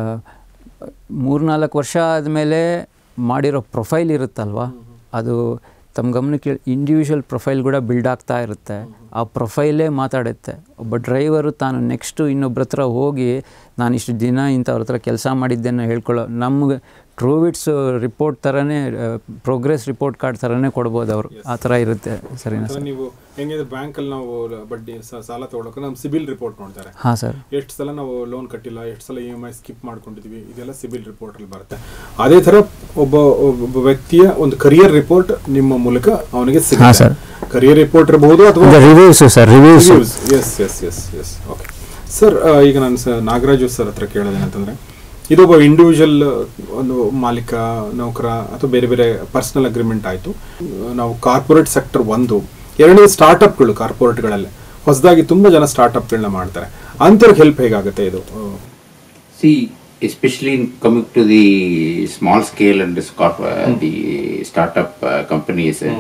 ಮೂರ್ನಾಲ್ಕು ವರ್ಷ ಆದಮೇಲೆ ಮಾಡಿರೋ ಪ್ರೊಫೈಲ್ ಇರುತ್ತಲ್ವ ಅದು ತಮ್ಮ ಗಮನಕ್ಕೆ ಇಂಡಿವಿಜುವಲ್ ಪ್ರೊಫೈಲ್ ಕೂಡ ಬಿಲ್ಡ್ ಆಗ್ತಾ ಇರುತ್ತೆ ಆ ಪ್ರೊಫೈಲೇ ಮಾತಾಡುತ್ತೆ ಒಬ್ಬ ಡ್ರೈವರು ತಾನು ನೆಕ್ಸ್ಟು ಇನ್ನೊಬ್ರ ಹತ್ರ ಹೋಗಿ ನಾನು ಇಷ್ಟು ದಿನ ಇಂಥವ್ರ ಹತ್ರ ಕೆಲಸ ಮಾಡಿದ್ದೇನೆ ಹೇಳ್ಕೊಳ್ಳೋ ನಮ್ಗೆ ಟ್ರೂವಿಟ್ಸ್ ರಿಪೋರ್ಟ್ ಥರನೇ ಪ್ರೋಗ್ರೆಸ್ ರಿಪೋರ್ಟ್ ಕಾರ್ಡ್ ಥರನೇ ಕೊಡ್ಬೋದು ಅವರು ಆ ಥರ ಇರುತ್ತೆ ಸರಿನಾ ಅಥವಾ ನೀವು ಹೆಂಗಿದೆ ಬ್ಯಾಂಕಲ್ಲಿ ನಾವು ಬಡ್ಡಿ ಸ- ಸಾಲ ತಗೊಳಕ್ಕೆ ನಮ್ಮ ಸಿಬಿಲ್ ರಿಪೋರ್ಟ್ ನೋಡ್ತಾರೆ ಹಾಂ ಸರ್ ಎಷ್ಟು ಸಲ ನಾವು ಲೋನ್ ಕಟ್ಟಿಲ್ಲ ಎಷ್ಟು ಸಲ ಇ ಎಮ್ ಐ ಸ್ಕಿಪ್ ಮಾಡ್ಕೊಂಡಿದ್ವಿ ಇದೆಲ್ಲ ಸಿಬಿಲ್ ರಿಪೋರ್ಟ್ ಅಲ್ಲಿ ಬರುತ್ತೆ ಅದೇ ತರ ಒಬ್ಬ ಒಬ್ಬ ವ್ಯಕ್ತಿಯ ಒಂದು ಕರಿಯರ್ ರಿಪೋರ್ಟ್ ನಿಮ್ಮ ಮೂಲಕ ಅವನಿಗೆ ಹಾ, ಸಿಗುತ್ತೆ ಸರ್. ಕರಿಯರ್ ರಿಪೋರ್ಟ್ ಇರಬಹುದು ಅಥವಾ reviews sir reviews yes yes yes yes okay sir ಈಗ ನಾನು ಸ ನಾಗರಾಜು ಸರ್ ಹತ್ರ ಕೇಳೋದೇನಂತಂದ್ರೆ ಇದೊಬ್ಬ ಇಂಡಿವಿಜುವಲ್ ಒಂದು ಮಾಲೀಕ ನೌಕರ ಅಥವಾ ಬೇರೆ ಬೇರೆ ಪರ್ಸನಲ್ ಅಗ್ರಿಮೆಂಟ್ ಆಯಿತು ನಾವು ಕಾರ್ಪೊರೇಟ್ ಸೆಕ್ಟರ್ ಒಂದು ಎರಡನೇ ಸ್ಟಾರ್ಟಪ್ಗಳು ಕಾರ್ಪೊರೇಟ್ಗಳಲ್ಲೇ ಹೊಸದಾಗಿ ತುಂಬ ಜನ ಸ್ಟಾರ್ಟಪ್ಗಳನ್ನ ಮಾಡ್ತಾರೆ ಅಂಥವ್ರಿಗೆ ಹೆಲ್ಪ್ ಹೇಗಾಗುತ್ತೆ ಇದು See, especially in coming to the small scale and this corp- uh, the startup uh, companies, uh,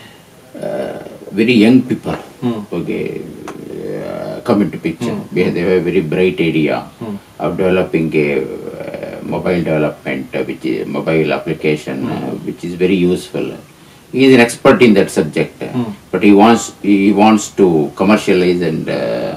uh, very young people, okay, uh, come into picture. They they have a very bright idea of developing a uh, mobile development, uh, which is mobile application, uh, which is very useful. He is an expert in that subject, uh, but he wants he wants to commercialize and uh,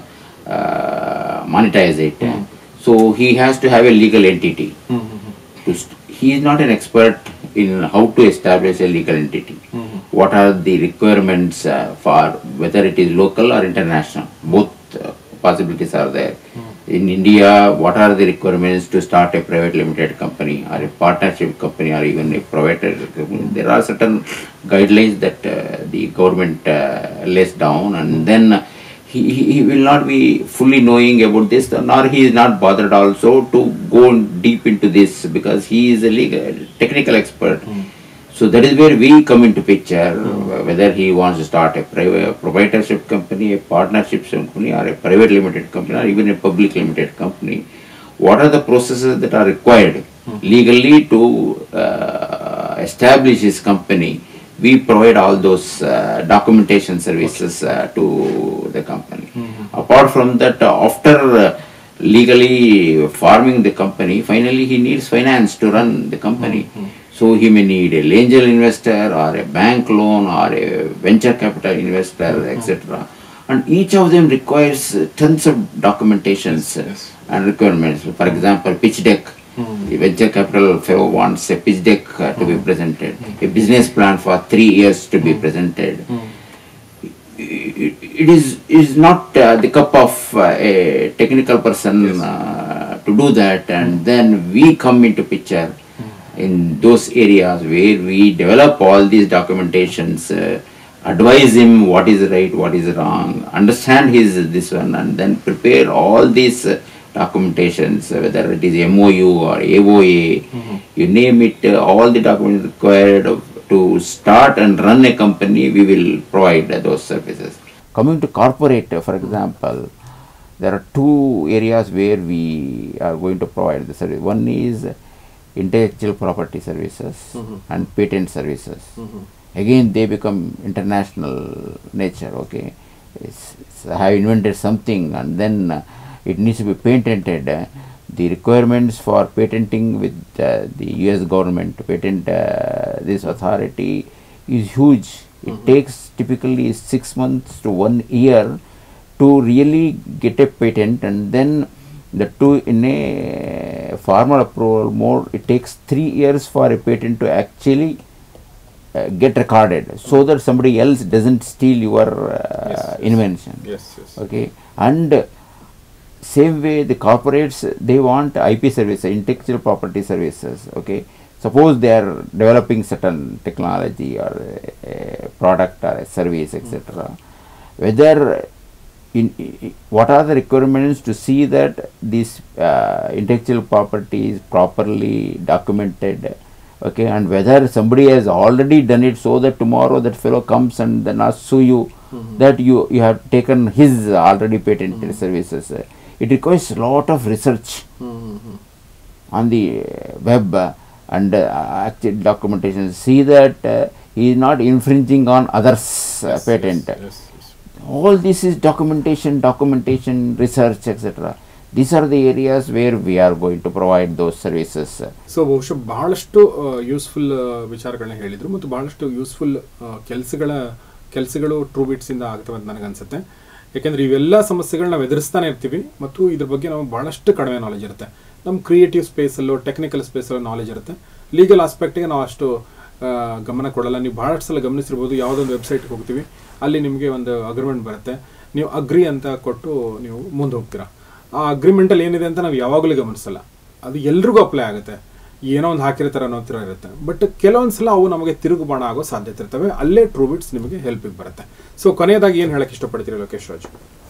uh, monetize it. So he has to have a legal entity. To st- he is not an expert in how to establish a legal entity. What are the requirements uh, for whether it is local or international? Both uh, possibilities are there. In India, what are the requirements to start a private limited company or a partnership company or even a private company? There are certain guidelines that uh, the government uh, lays down and then he, he he will not be fully knowing about this nor he is not bothered also to go deep into this because he is a legal technical expert so that is where we come into picture whether he wants to start a private proprietorship company a partnership company or a private limited company or even a public limited company what are the processes that are required legally to uh, establish his company we provide all those uh, documentation services uh, to the company. Apart from that, uh, after uh, legally forming the company, finally he needs finance to run the company. So he may need a angel investor or a bank loan or a venture capital investor, etc. And each of them requires uh, tons of documentations uh, and requirements. For example, pitch deck. The venture capital fellow wants a pitch deck uh, to be presented, a business plan for three years to be presented. It, it is is not uh, the cup of uh, a technical person uh, to do that, and then we come into picture in those areas where we develop all these documentations, uh, advise him what is right, what is wrong, understand his this one, and then prepare all these uh, documentations, uh, whether it is MOU or AOA, you name it, uh, all the documents required of- to start and run a company, we will provide uh, those services. Coming to corporate, uh, for example, there are two areas where we are going to provide the service. One is intellectual property services and patent services. Again, they become international nature. Okay, it's, it's, I have invented something and then uh, it needs to be patented. uh, the requirements for patenting with uh, the U.S. government, patent uh, this authority is huge. It takes typically six months to one year to really get a patent and then the two in a formal approval mode it takes three years for a patent to actually uh, get recorded so that somebody else doesn't steal your uh, Yes. invention Yes, yes. okay and uh, same way the corporates they want ip services intellectual property services okay suppose they are developing certain technology or a, a product or a service etc whether in, i- i- what are the requirements to see that this uh, intellectual property is properly documented okay and whether somebody has already done it so that tomorrow that fellow comes and then asks sue you that you you have taken his already patented services Uh, it requires a lot of research on the uh, web uh, and uh, actual documentation see that uh, he is not infringing on others uh, patent all this is documentation documentation research etc these are the areas where we are going to provide those services uh, so ಬಹುಶಃ ಬಹಳಷ್ಟು useful ವಿಚಾರಗಳನ್ನ ಹೇಳಿದ್ರು ಮತ್ತು ಬಹಳಷ್ಟು useful ಕೆಲಸಗಳ ಕೆಲಸಗಳು true ಇಂದ ಆಗ್ತವೆ ಅಂತ ನನಗನ್ಸುತ್ತೆ ಯಾಕೆಂದ್ರೆ ಇವೆಲ್ಲ ಸಮಸ್ಯೆಗಳನ್ನ ನಾವು ಎದುರಿಸ್ತಾನೆ ಇರ್ತೀವಿ ಮತ್ತು ಇದ್ರ ಬಗ್ಗೆ ನಾವು ಬಹಳಷ್ಟು ಕಡಿಮೆ ನಾಲೆಜ್ ಇರುತ್ತೆ ನಮ್ಮ ಕ್ರಿಯೇಟಿವ್ ಸ್ಪೇಸಲ್ಲೂ ಟೆಕ್ನಿಕಲ್ ಸ್ಪೇಸಲ್ಲೂ ನಾಲೆಜ್ ಇರುತ್ತೆ ಲೀಗಲ್ ಆಸ್ಪೆಕ್ಟಿಗೆ ನಾವು ಅಷ್ಟು ಆ, ಗಮನ ಕೊಡಲ್ಲ ನೀವು ಬಹಳಷ್ಟು ಸಲ ಗಮನಿಸಿರ್ಬೋದು ಯಾವುದೊಂದು ವೆಬ್ಸೈಟ್ಗೆ ಹೋಗ್ತೀವಿ ಅಲ್ಲಿ ನಿಮಗೆ ಒಂದು ಅಗ್ರಿಮೆಂಟ್ ಬರುತ್ತೆ ನೀವು ಅಗ್ರಿ ಅಂತ ಕೊಟ್ಟು ನೀವು ಮುಂದೆ ಹೋಗ್ತೀರಾ ಆ ಅಗ್ರಿಮೆಂಟಲ್ಲಿ ಏನಿದೆ ಅಂತ ನಾವು ಯಾವಾಗಲೂ ಗಮನಿಸಲ್ಲ ಅದು ಎಲ್ರಿಗೂ ಅಪ್ಲೈ ಆಗುತ್ತೆ ಏನೋ ಒಂದು ಹಾಕಿರ್ತಾರೆ ಅನ್ನೋ ಥರ ಇರುತ್ತೆ ಬಟ್ ಕೆಲವೊಂದು ಸಲ ಅವು ನಮಗೆ ತಿರುಗು ಬಾಣ ಆಗೋ ಸಾಧ್ಯತೆ ಇರ್ತವೆ ಅಲ್ಲೇ ಟ್ರೂ ಬಿಟ್ಸ್ ನಿಮಗೆ ಹೆಲ್ಪಿಗೆ ಬರುತ್ತೆ ಸೊ ಕೊನೆಯದಾಗಿ ಏನು ಹೇಳಕ್ಕೆ ಇಷ್ಟಪಡ್ತೀರಿ ಲೋಕೇಶ್ ರಾಜ್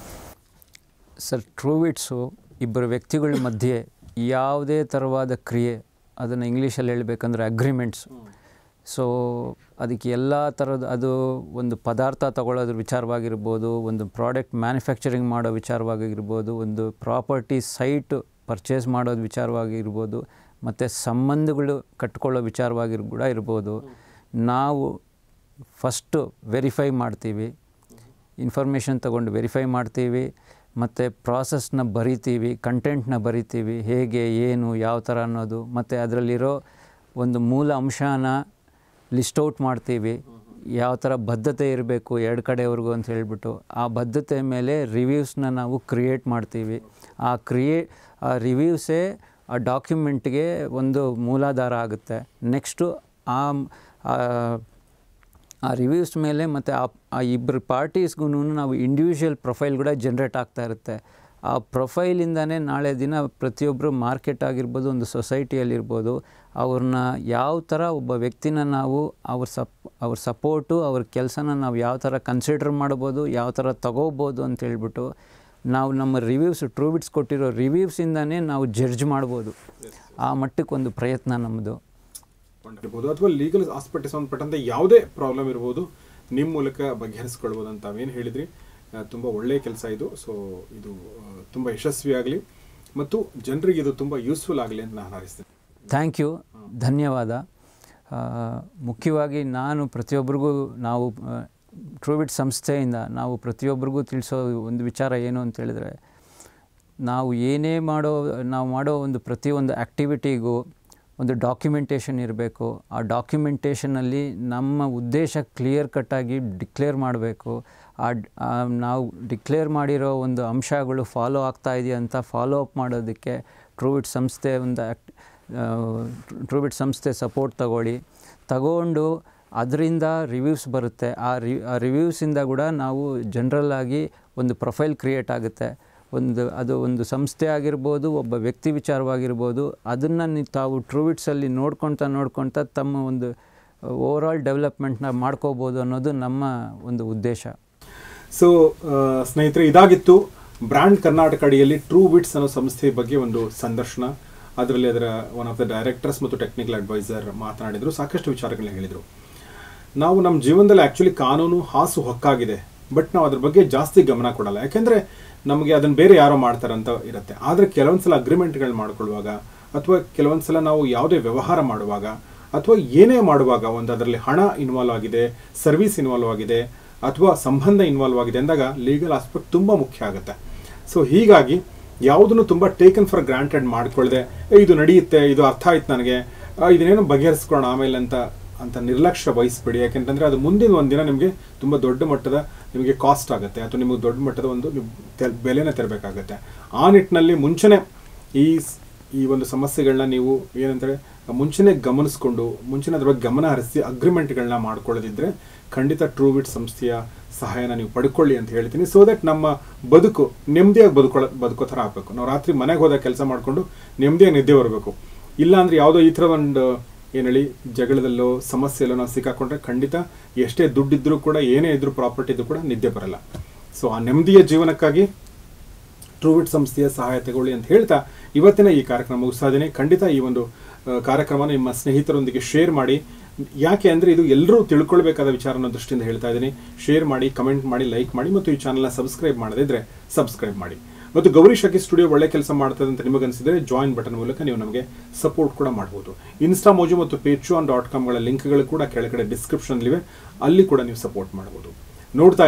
ಸರ್ ಟ್ರೂವಿಟ್ಸು ಇಬ್ಬರು ವ್ಯಕ್ತಿಗಳ ಮಧ್ಯೆ ಯಾವುದೇ ಥರವಾದ ಕ್ರಿಯೆ ಅದನ್ನು ಇಂಗ್ಲೀಷಲ್ಲಿ ಹೇಳಬೇಕಂದ್ರೆ ಅಗ್ರಿಮೆಂಟ್ಸ್ ಸೊ ಅದಕ್ಕೆ ಎಲ್ಲ ಥರದ ಅದು ಒಂದು ಪದಾರ್ಥ ತಗೊಳ್ಳೋದ್ರ ವಿಚಾರವಾಗಿರ್ಬೋದು ಒಂದು ಪ್ರಾಡಕ್ಟ್ ಮ್ಯಾನುಫ್ಯಾಕ್ಚರಿಂಗ್ ಮಾಡೋ ವಿಚಾರವಾಗಿರ್ಬೋದು ಒಂದು ಪ್ರಾಪರ್ಟಿ ಸೈಟ್ ಪರ್ಚೇಸ್ ಮಾಡೋದು ವಿಚಾರವಾಗಿರ್ಬೋದು ಮತ್ತು ಸಂಬಂಧಗಳು ಕಟ್ಕೊಳ್ಳೋ ವಿಚಾರವಾಗಿ ಕೂಡ ಇರ್ಬೋದು ನಾವು ಫಸ್ಟು ವೆರಿಫೈ ಮಾಡ್ತೀವಿ ಇನ್ಫಾರ್ಮೇಷನ್ ತಗೊಂಡು ವೆರಿಫೈ ಮಾಡ್ತೀವಿ ಮತ್ತು ಪ್ರಾಸೆಸ್ನ ಬರಿತೀವಿ ಕಂಟೆಂಟ್ನ ಬರಿತೀವಿ ಹೇಗೆ ಏನು ಯಾವ ಥರ ಅನ್ನೋದು ಮತ್ತು ಅದರಲ್ಲಿರೋ ಒಂದು ಮೂಲ ಅಂಶನ ಲಿಸ್ಟ್ ಔಟ್ ಮಾಡ್ತೀವಿ ಯಾವ ಥರ ಬದ್ಧತೆ ಇರಬೇಕು ಎರಡು ಕಡೆಯವ್ರಿಗೂ ಅಂತ ಹೇಳ್ಬಿಟ್ಟು ಆ ಬದ್ಧತೆ ಮೇಲೆ ರಿವ್ಯೂಸ್ನ ನಾವು ಕ್ರಿಯೇಟ್ ಮಾಡ್ತೀವಿ ಆ ಕ್ರಿಯೇ ಆ ರಿವ್ಯೂಸೇ ಆ ಡಾಕ್ಯುಮೆಂಟ್ಗೆ ಒಂದು ಮೂಲಾಧಾರ ಆಗುತ್ತೆ ನೆಕ್ಸ್ಟು ಆ ಆ- ಆ ರಿವ್ಯೂಸ್ ಮೇಲೆ ಮತ್ತು ಆ ಆ ಇಬ್ಬರು ಪಾರ್ಟೀಸ್ಗೂ ನಾವು ಇಂಡಿವಿಜುವಲ್ ಪ್ರೊಫೈಲ್ ಕೂಡ ಜನ್ರೇಟ್ ಆಗ್ತಾ ಇರುತ್ತೆ ಆ ಪ್ರೊಫೈಲಿಂದನೇ ನಾಳೆ ದಿನ ಪ್ರತಿಯೊಬ್ಬರು ಮಾರ್ಕೆಟ್ ಆಗಿರ್ಬೋದು ಒಂದು ಸೊಸೈಟಿಯಲ್ಲಿರ್ಬೋದು ಅವ್ರನ್ನ ಯಾವ ಥರ ಒಬ್ಬ ವ್ಯಕ್ತಿನ ನಾವು ಅವ್ರ ಸಪ್ ಅವ್ರ ಸಪೋರ್ಟು ಅವ್ರ ಕೆಲಸನ ನಾವು ಯಾವ ಥರ ಕನ್ಸಿಡರ್ ಮಾಡ್ಬೋದು ಯಾವ ಥರ ತಗೋಬೋದು ಅಂತ ಹೇಳ್ಬಿಟ್ಟು ನಾವು ನಮ್ಮ ರಿವ್ಯೂಸ್ ಟ್ರೂಬಿಟ್ಸ್ ಕೊಟ್ಟಿರೋ ರಿವ್ಯೂಸಿಂದನೇ ನಾವು ಜಡ್ಜ್ ಮಾಡ್ಬೋದು ಆ ಮಟ್ಟಕ್ಕೆ ಒಂದು ಪ್ರಯತ್ನ ನಮ್ಮದು ಇರ್ಬೋದು ಅಥವಾ ಲೀಗಲ್ ಆಸ್ಪೆಕ್ಟ್ ಸಂಬಂಧಪಟ್ಟಂತೆ ಯಾವುದೇ ಪ್ರಾಬ್ಲಮ್ ಇರ್ಬೋದು ನಿಮ್ಮ ಮೂಲಕ ಬಗೆಹರಿಸ್ಕೊಳ್ಬೋದು ಅಂತ ತಾವೇನು ಹೇಳಿದ್ರಿ ಆ, ತುಂಬ ಒಳ್ಳೆಯ ಕೆಲಸ ಇದು ಸೊ ಇದು ಆ, ತುಂಬ ಯಶಸ್ವಿಯಾಗಲಿ ಮತ್ತು ಜನರಿಗೆ ಇದು ತುಂಬ ಯೂಸ್ಫುಲ್ ಆಗಲಿ ಅಂತ ನಾನು ಹಾರೈಸ್ತೇನೆ ಥ್ಯಾಂಕ್ ಯು ಧನ್ಯವಾದ ಆ, ಮುಖ್ಯವಾಗಿ ನಾನು ಪ್ರತಿಯೊಬ್ಬರಿಗೂ ನಾವು ಟ್ರೂಬಿಟ್ ಸಂಸ್ಥೆಯಿಂದ ನಾವು ಪ್ರತಿಯೊಬ್ಬರಿಗೂ ತಿಳಿಸೋ ಒಂದು ವಿಚಾರ ಏನು ಅಂತ ಹೇಳಿದ್ರೆ ನಾವು ಏನೇ ಮಾಡೋ ನಾವು ಮಾಡೋ ಒಂದು ಪ್ರತಿಯೊಂದು ಆ್ಯಕ್ಟಿವಿಟಿಗೂ ಒಂದು ಡಾಕ್ಯುಮೆಂಟೇಷನ್ ಇರಬೇಕು ಆ ಡಾಕ್ಯುಮೆಂಟೇಷನಲ್ಲಿ ನಮ್ಮ ಉದ್ದೇಶ ಕ್ಲಿಯರ್ ಕಟ್ಟಾಗಿ ಡಿಕ್ಲೇರ್ ಮಾಡಬೇಕು ಆ ಡ್- ಆ ನಾವು ಡಿಕ್ಲೇರ್ ಮಾಡಿರೋ ಒಂದು ಅಂಶಗಳು ಫಾಲೋ ಆಗ್ತಾ ಇದೆಯಾ ಅಂತ ಫಾಲೋ ಅಪ್ ಮಾಡೋದಕ್ಕೆ ಟ್ರೂವಿಟ್ ಸಂಸ್ಥೆ ಒಂದು ಆ್ಯಕ್ಟ್ ಟ್ರೂಬಿಟ್ ಸಂಸ್ಥೆ ಸಪೋರ್ಟ್ ತಗೊಳ್ಳಿ ತಗೊಂಡು ಅದರಿಂದ ರಿವ್ಯೂಸ್ ಬರುತ್ತೆ ಆ ರಿ ಆ ರಿವ್ಯೂಸಿಂದ ಕೂಡ ನಾವು ಜನರಲ್ ಆಗಿ ಒಂದು ಪ್ರೊಫೈಲ್ ಕ್ರಿಯೇಟ್ ಆಗುತ್ತೆ ಒಂದು ಅದು ಒಂದು ಸಂಸ್ಥೆ ಆಗಿರ್ಬೋದು ಒಬ್ಬ ವ್ಯಕ್ತಿ ವಿಚಾರವಾಗಿರ್ಬೋದು ಅದನ್ನು ನೀವು ತಾವು ಟ್ರೂವಿಟ್ಸಲ್ಲಿ ನೋಡ್ಕೊಳ್ತಾ ನೋಡ್ಕೊಳ್ತಾ ತಮ್ಮ ಒಂದು ಓವರಾಲ್ ಡೆವಲಪ್ಮೆಂಟ್ನ ಮಾಡ್ಕೋಬೋದು ಅನ್ನೋದು ನಮ್ಮ ಒಂದು ಉದ್ದೇಶ ಸೊ ಸ್ನೇಹಿತರೆ ಇದಾಗಿತ್ತು ಬ್ರ್ಯಾಂಡ್ ಕರ್ನಾಟಕ ಅಡಿಯಲ್ಲಿ ಟ್ರೂ ಬಿಟ್ಸ್ ಅನ್ನೋ ಸಂಸ್ಥೆ ಬಗ್ಗೆ ಒಂದು ಸಂದರ್ಶನ ಅದರಲ್ಲಿ ಅದರ ಒನ್ ಆಫ್ ದ ಡೈರೆಕ್ಟರ್ಸ್ ಮತ್ತು ಟೆಕ್ನಿಕಲ್ ಅಡ್ವೈಸರ್ ಮಾತನಾಡಿದರು ಸಾಕಷ್ಟು ವಿಚಾರಗಳನ್ನ ಹೇಳಿದರು ನಾವು ನಮ್ಮ ಜೀವನದಲ್ಲಿ ಆ್ಯಕ್ಚುಲಿ ಕಾನೂನು ಹಾಸು ಹೊಕ್ಕಾಗಿದೆ ಬಟ್ ನಾವು ಅದ್ರ ಬಗ್ಗೆ ಜಾಸ್ತಿ ಗಮನ ಕೊಡಲ್ಲ ಯಾಕೆಂದರೆ ನಮಗೆ ಅದನ್ನು ಬೇರೆ ಯಾರೋ ಮಾಡ್ತಾರಂತ ಇರುತ್ತೆ ಆದರೆ ಕೆಲವೊಂದು ಸಲ ಅಗ್ರಿಮೆಂಟ್ಗಳು ಮಾಡ್ಕೊಳ್ಳುವಾಗ ಅಥವಾ ಕೆಲವೊಂದು ಸಲ ನಾವು ಯಾವುದೇ ವ್ಯವಹಾರ ಮಾಡುವಾಗ ಅಥವಾ ಏನೇ ಮಾಡುವಾಗ ಒಂದು ಅದರಲ್ಲಿ ಹಣ ಇನ್ವಾಲ್ವ್ ಆಗಿದೆ ಸರ್ವಿಸ್ ಇನ್ವಾಲ್ವ್ ಆಗಿದೆ ಅಥವಾ ಸಂಬಂಧ ಇನ್ವಾಲ್ವ್ ಆಗಿದೆ ಅಂದಾಗ ಲೀಗಲ್ ಆಸ್ಪೆಕ್ಟ್ ತುಂಬ ಮುಖ್ಯ ಆಗುತ್ತೆ ಸೊ ಹೀಗಾಗಿ ಯಾವುದನ್ನು ತುಂಬ ಟೇಕನ್ ಫಾರ್ ಗ್ರಾಂಟೆಡ್ ಮಾಡ್ಕೊಳ್ಳದೆ "ಏ, ಇದು ನಡೆಯುತ್ತೆ ಇದು ಅರ್ಥ ಆಯ್ತು ನನಗೆ ಆ, ಇದನ್ನೇನು ಬಗೆಹರಿಸ್ಕೊಳ್ಳೋಣ ಆಮೇಲೆ ಅಂತ ಅಂತ ನಿರ್ಲಕ್ಷ್ಯ ವಹಿಸ್ಬೇಡಿ ಯಾಕೆಂತಂದರೆ ಅದು ಮುಂದಿನ ಒಂದು ದಿನ ನಿಮಗೆ ತುಂಬ ದೊಡ್ಡ ಮಟ್ಟದ ನಿಮಗೆ ಕಾಸ್ಟ್ ಆಗುತ್ತೆ ಅಥವಾ ನಿಮಗೆ ದೊಡ್ಡ ಮಟ್ಟದ ಒಂದು ನೀವು ತೆಲ್- ಬೆಲೆನ ತೆರಬೇಕಾಗತ್ತೆ ಆ ನಿಟ್ಟಿನಲ್ಲಿ ಮುಂಚೆನೇ ಈ ಸ್- ಈ ಒಂದು ಸಮಸ್ಯೆಗಳನ್ನ ನೀವು ಏನಂತಾರೆ ಮುಂಚೆನೇ ಗಮನಿಸ್ಕೊಂಡು ಮುಂಚೆನೇ ಅದ್ರ ಬಗ್ಗೆ ಗಮನ ಹರಿಸಿ ಅಗ್ರಿಮೆಂಟ್ಗಳನ್ನ ಮಾಡ್ಕೊಳ್ಳೋದಿದ್ರೆ ಖಂಡಿತ ಟ್ರೂವಿಟ್ ಸಂಸ್ಥೆಯ ಸಹಾಯನ ನೀವು ಪಡ್ಕೊಳ್ಳಿ ಅಂತ ಹೇಳ್ತೀನಿ ಸೊ ದಟ್ ನಮ್ಮ ಬದುಕು ನೆಮ್ಮದಿಯಾಗಿ ಬದುಕೊಳ್ಳೋ ಬದುಕೋ ಥರ ಆಗಬೇಕು ನಾವು ರಾತ್ರಿ ಮನೆಗೆ ಹೋದಾಗ ಕೆಲಸ ಮಾಡಿಕೊಂಡು ನೆಮ್ಮದಿಯಾಗಿ ನಿದ್ದೆ ಬರಬೇಕು ಇಲ್ಲ ಅಂದ್ರೆ ಯಾವುದೋ ಈ ಥರ ಒಂದು ಏನು ಹೇಳಿ ಜಗಳದಲ್ಲೋ ಸಮಸ್ಯೆಯಲ್ಲೋ ನಾವು ಸಿಕ್ಕಾಕೊಂಡ್ರೆ ಖಂಡಿತ ಎಷ್ಟೇ ದುಡ್ಡಿದ್ರೂ ಕೂಡ ಏನೇ ಇದ್ರೂ ಪ್ರಾಪರ್ಟಿ ಇದ್ರೂ ಕೂಡ ನಿದ್ದೆ ಬರಲ್ಲ ಸೊ ಆ ನೆಮ್ಮದಿಯ ಜೀವನಕ್ಕಾಗಿ ಟ್ರೂವಿಟ್ ಸಂಸ್ಥೆಯ ಸಹಾಯ ತಗೊಳ್ಳಿ ಅಂತ ಹೇಳ್ತಾ ಇವತ್ತಿನ ಈ ಕಾರ್ಯಕ್ರಮ ಮುಗಿಸ್ತಾ ಇದ್ದೀನಿ ಖಂಡಿತ ಈ ಒಂದು ಆ, ಕಾರ್ಯಕ್ರಮನ ನಿಮ್ಮ ಸ್ನೇಹಿತರೊಂದಿಗೆ ಶೇರ್ ಮಾಡಿ ಯಾಕೆ ಅಂದರೆ ಇದು ಎಲ್ಲರೂ ತಿಳ್ಕೊಳ್ಬೇಕಾದ ವಿಚಾರ ಅನ್ನೋ ದೃಷ್ಟಿಯಿಂದ ಹೇಳ್ತಾ ಇದ್ದೀನಿ ಶೇರ್ ಮಾಡಿ ಕಮೆಂಟ್ ಮಾಡಿ ಲೈಕ್ ಮಾಡಿ ಮತ್ತು ಈ ಚಾನಲ್ನ ಸಬ್ಸ್ಕ್ರೈಬ್ ಮಾಡದಿದ್ರೆ ಸಬ್ಸ್ಕ್ರೈಬ್ ಮಾಡಿ ಮತ್ತು ಗೌರಿ ಶಕಿ ಸ್ಟುಡಿಯೋ ಒಳ್ಳೆ ಕೆಲಸ ಮಾಡ್ತದೆ ಅಂತ ನಿಮಗನ್ಸಿದ್ರೆ ಜಾಯಿನ್ ಬಟನ್ ಮೂಲಕ ನೀವು ನಮಗೆ ಸಪೋರ್ಟ್ ಕೂಡ ಮಾಡ್ಬೋದು ಇನ್ಸ್ಟಾ ಮೋಜು ಮತ್ತು ಪೇಚ್ಯೂನ್ ಡಾಟ್ ಕಾಮ್ಗಳ ಲಿಂಕ್ಗಳು ಕೂಡ ಕೆಳಗಡೆ ಡಿಸ್ಕ್ರಿಪ್ಷನ್ಲಿವೆ ಅಲ್ಲಿ ಕೂಡ ನೀವು ಸಪೋರ್ಟ್ ಮಾಡ್ಬೋದು ನೋಡ್ತಾ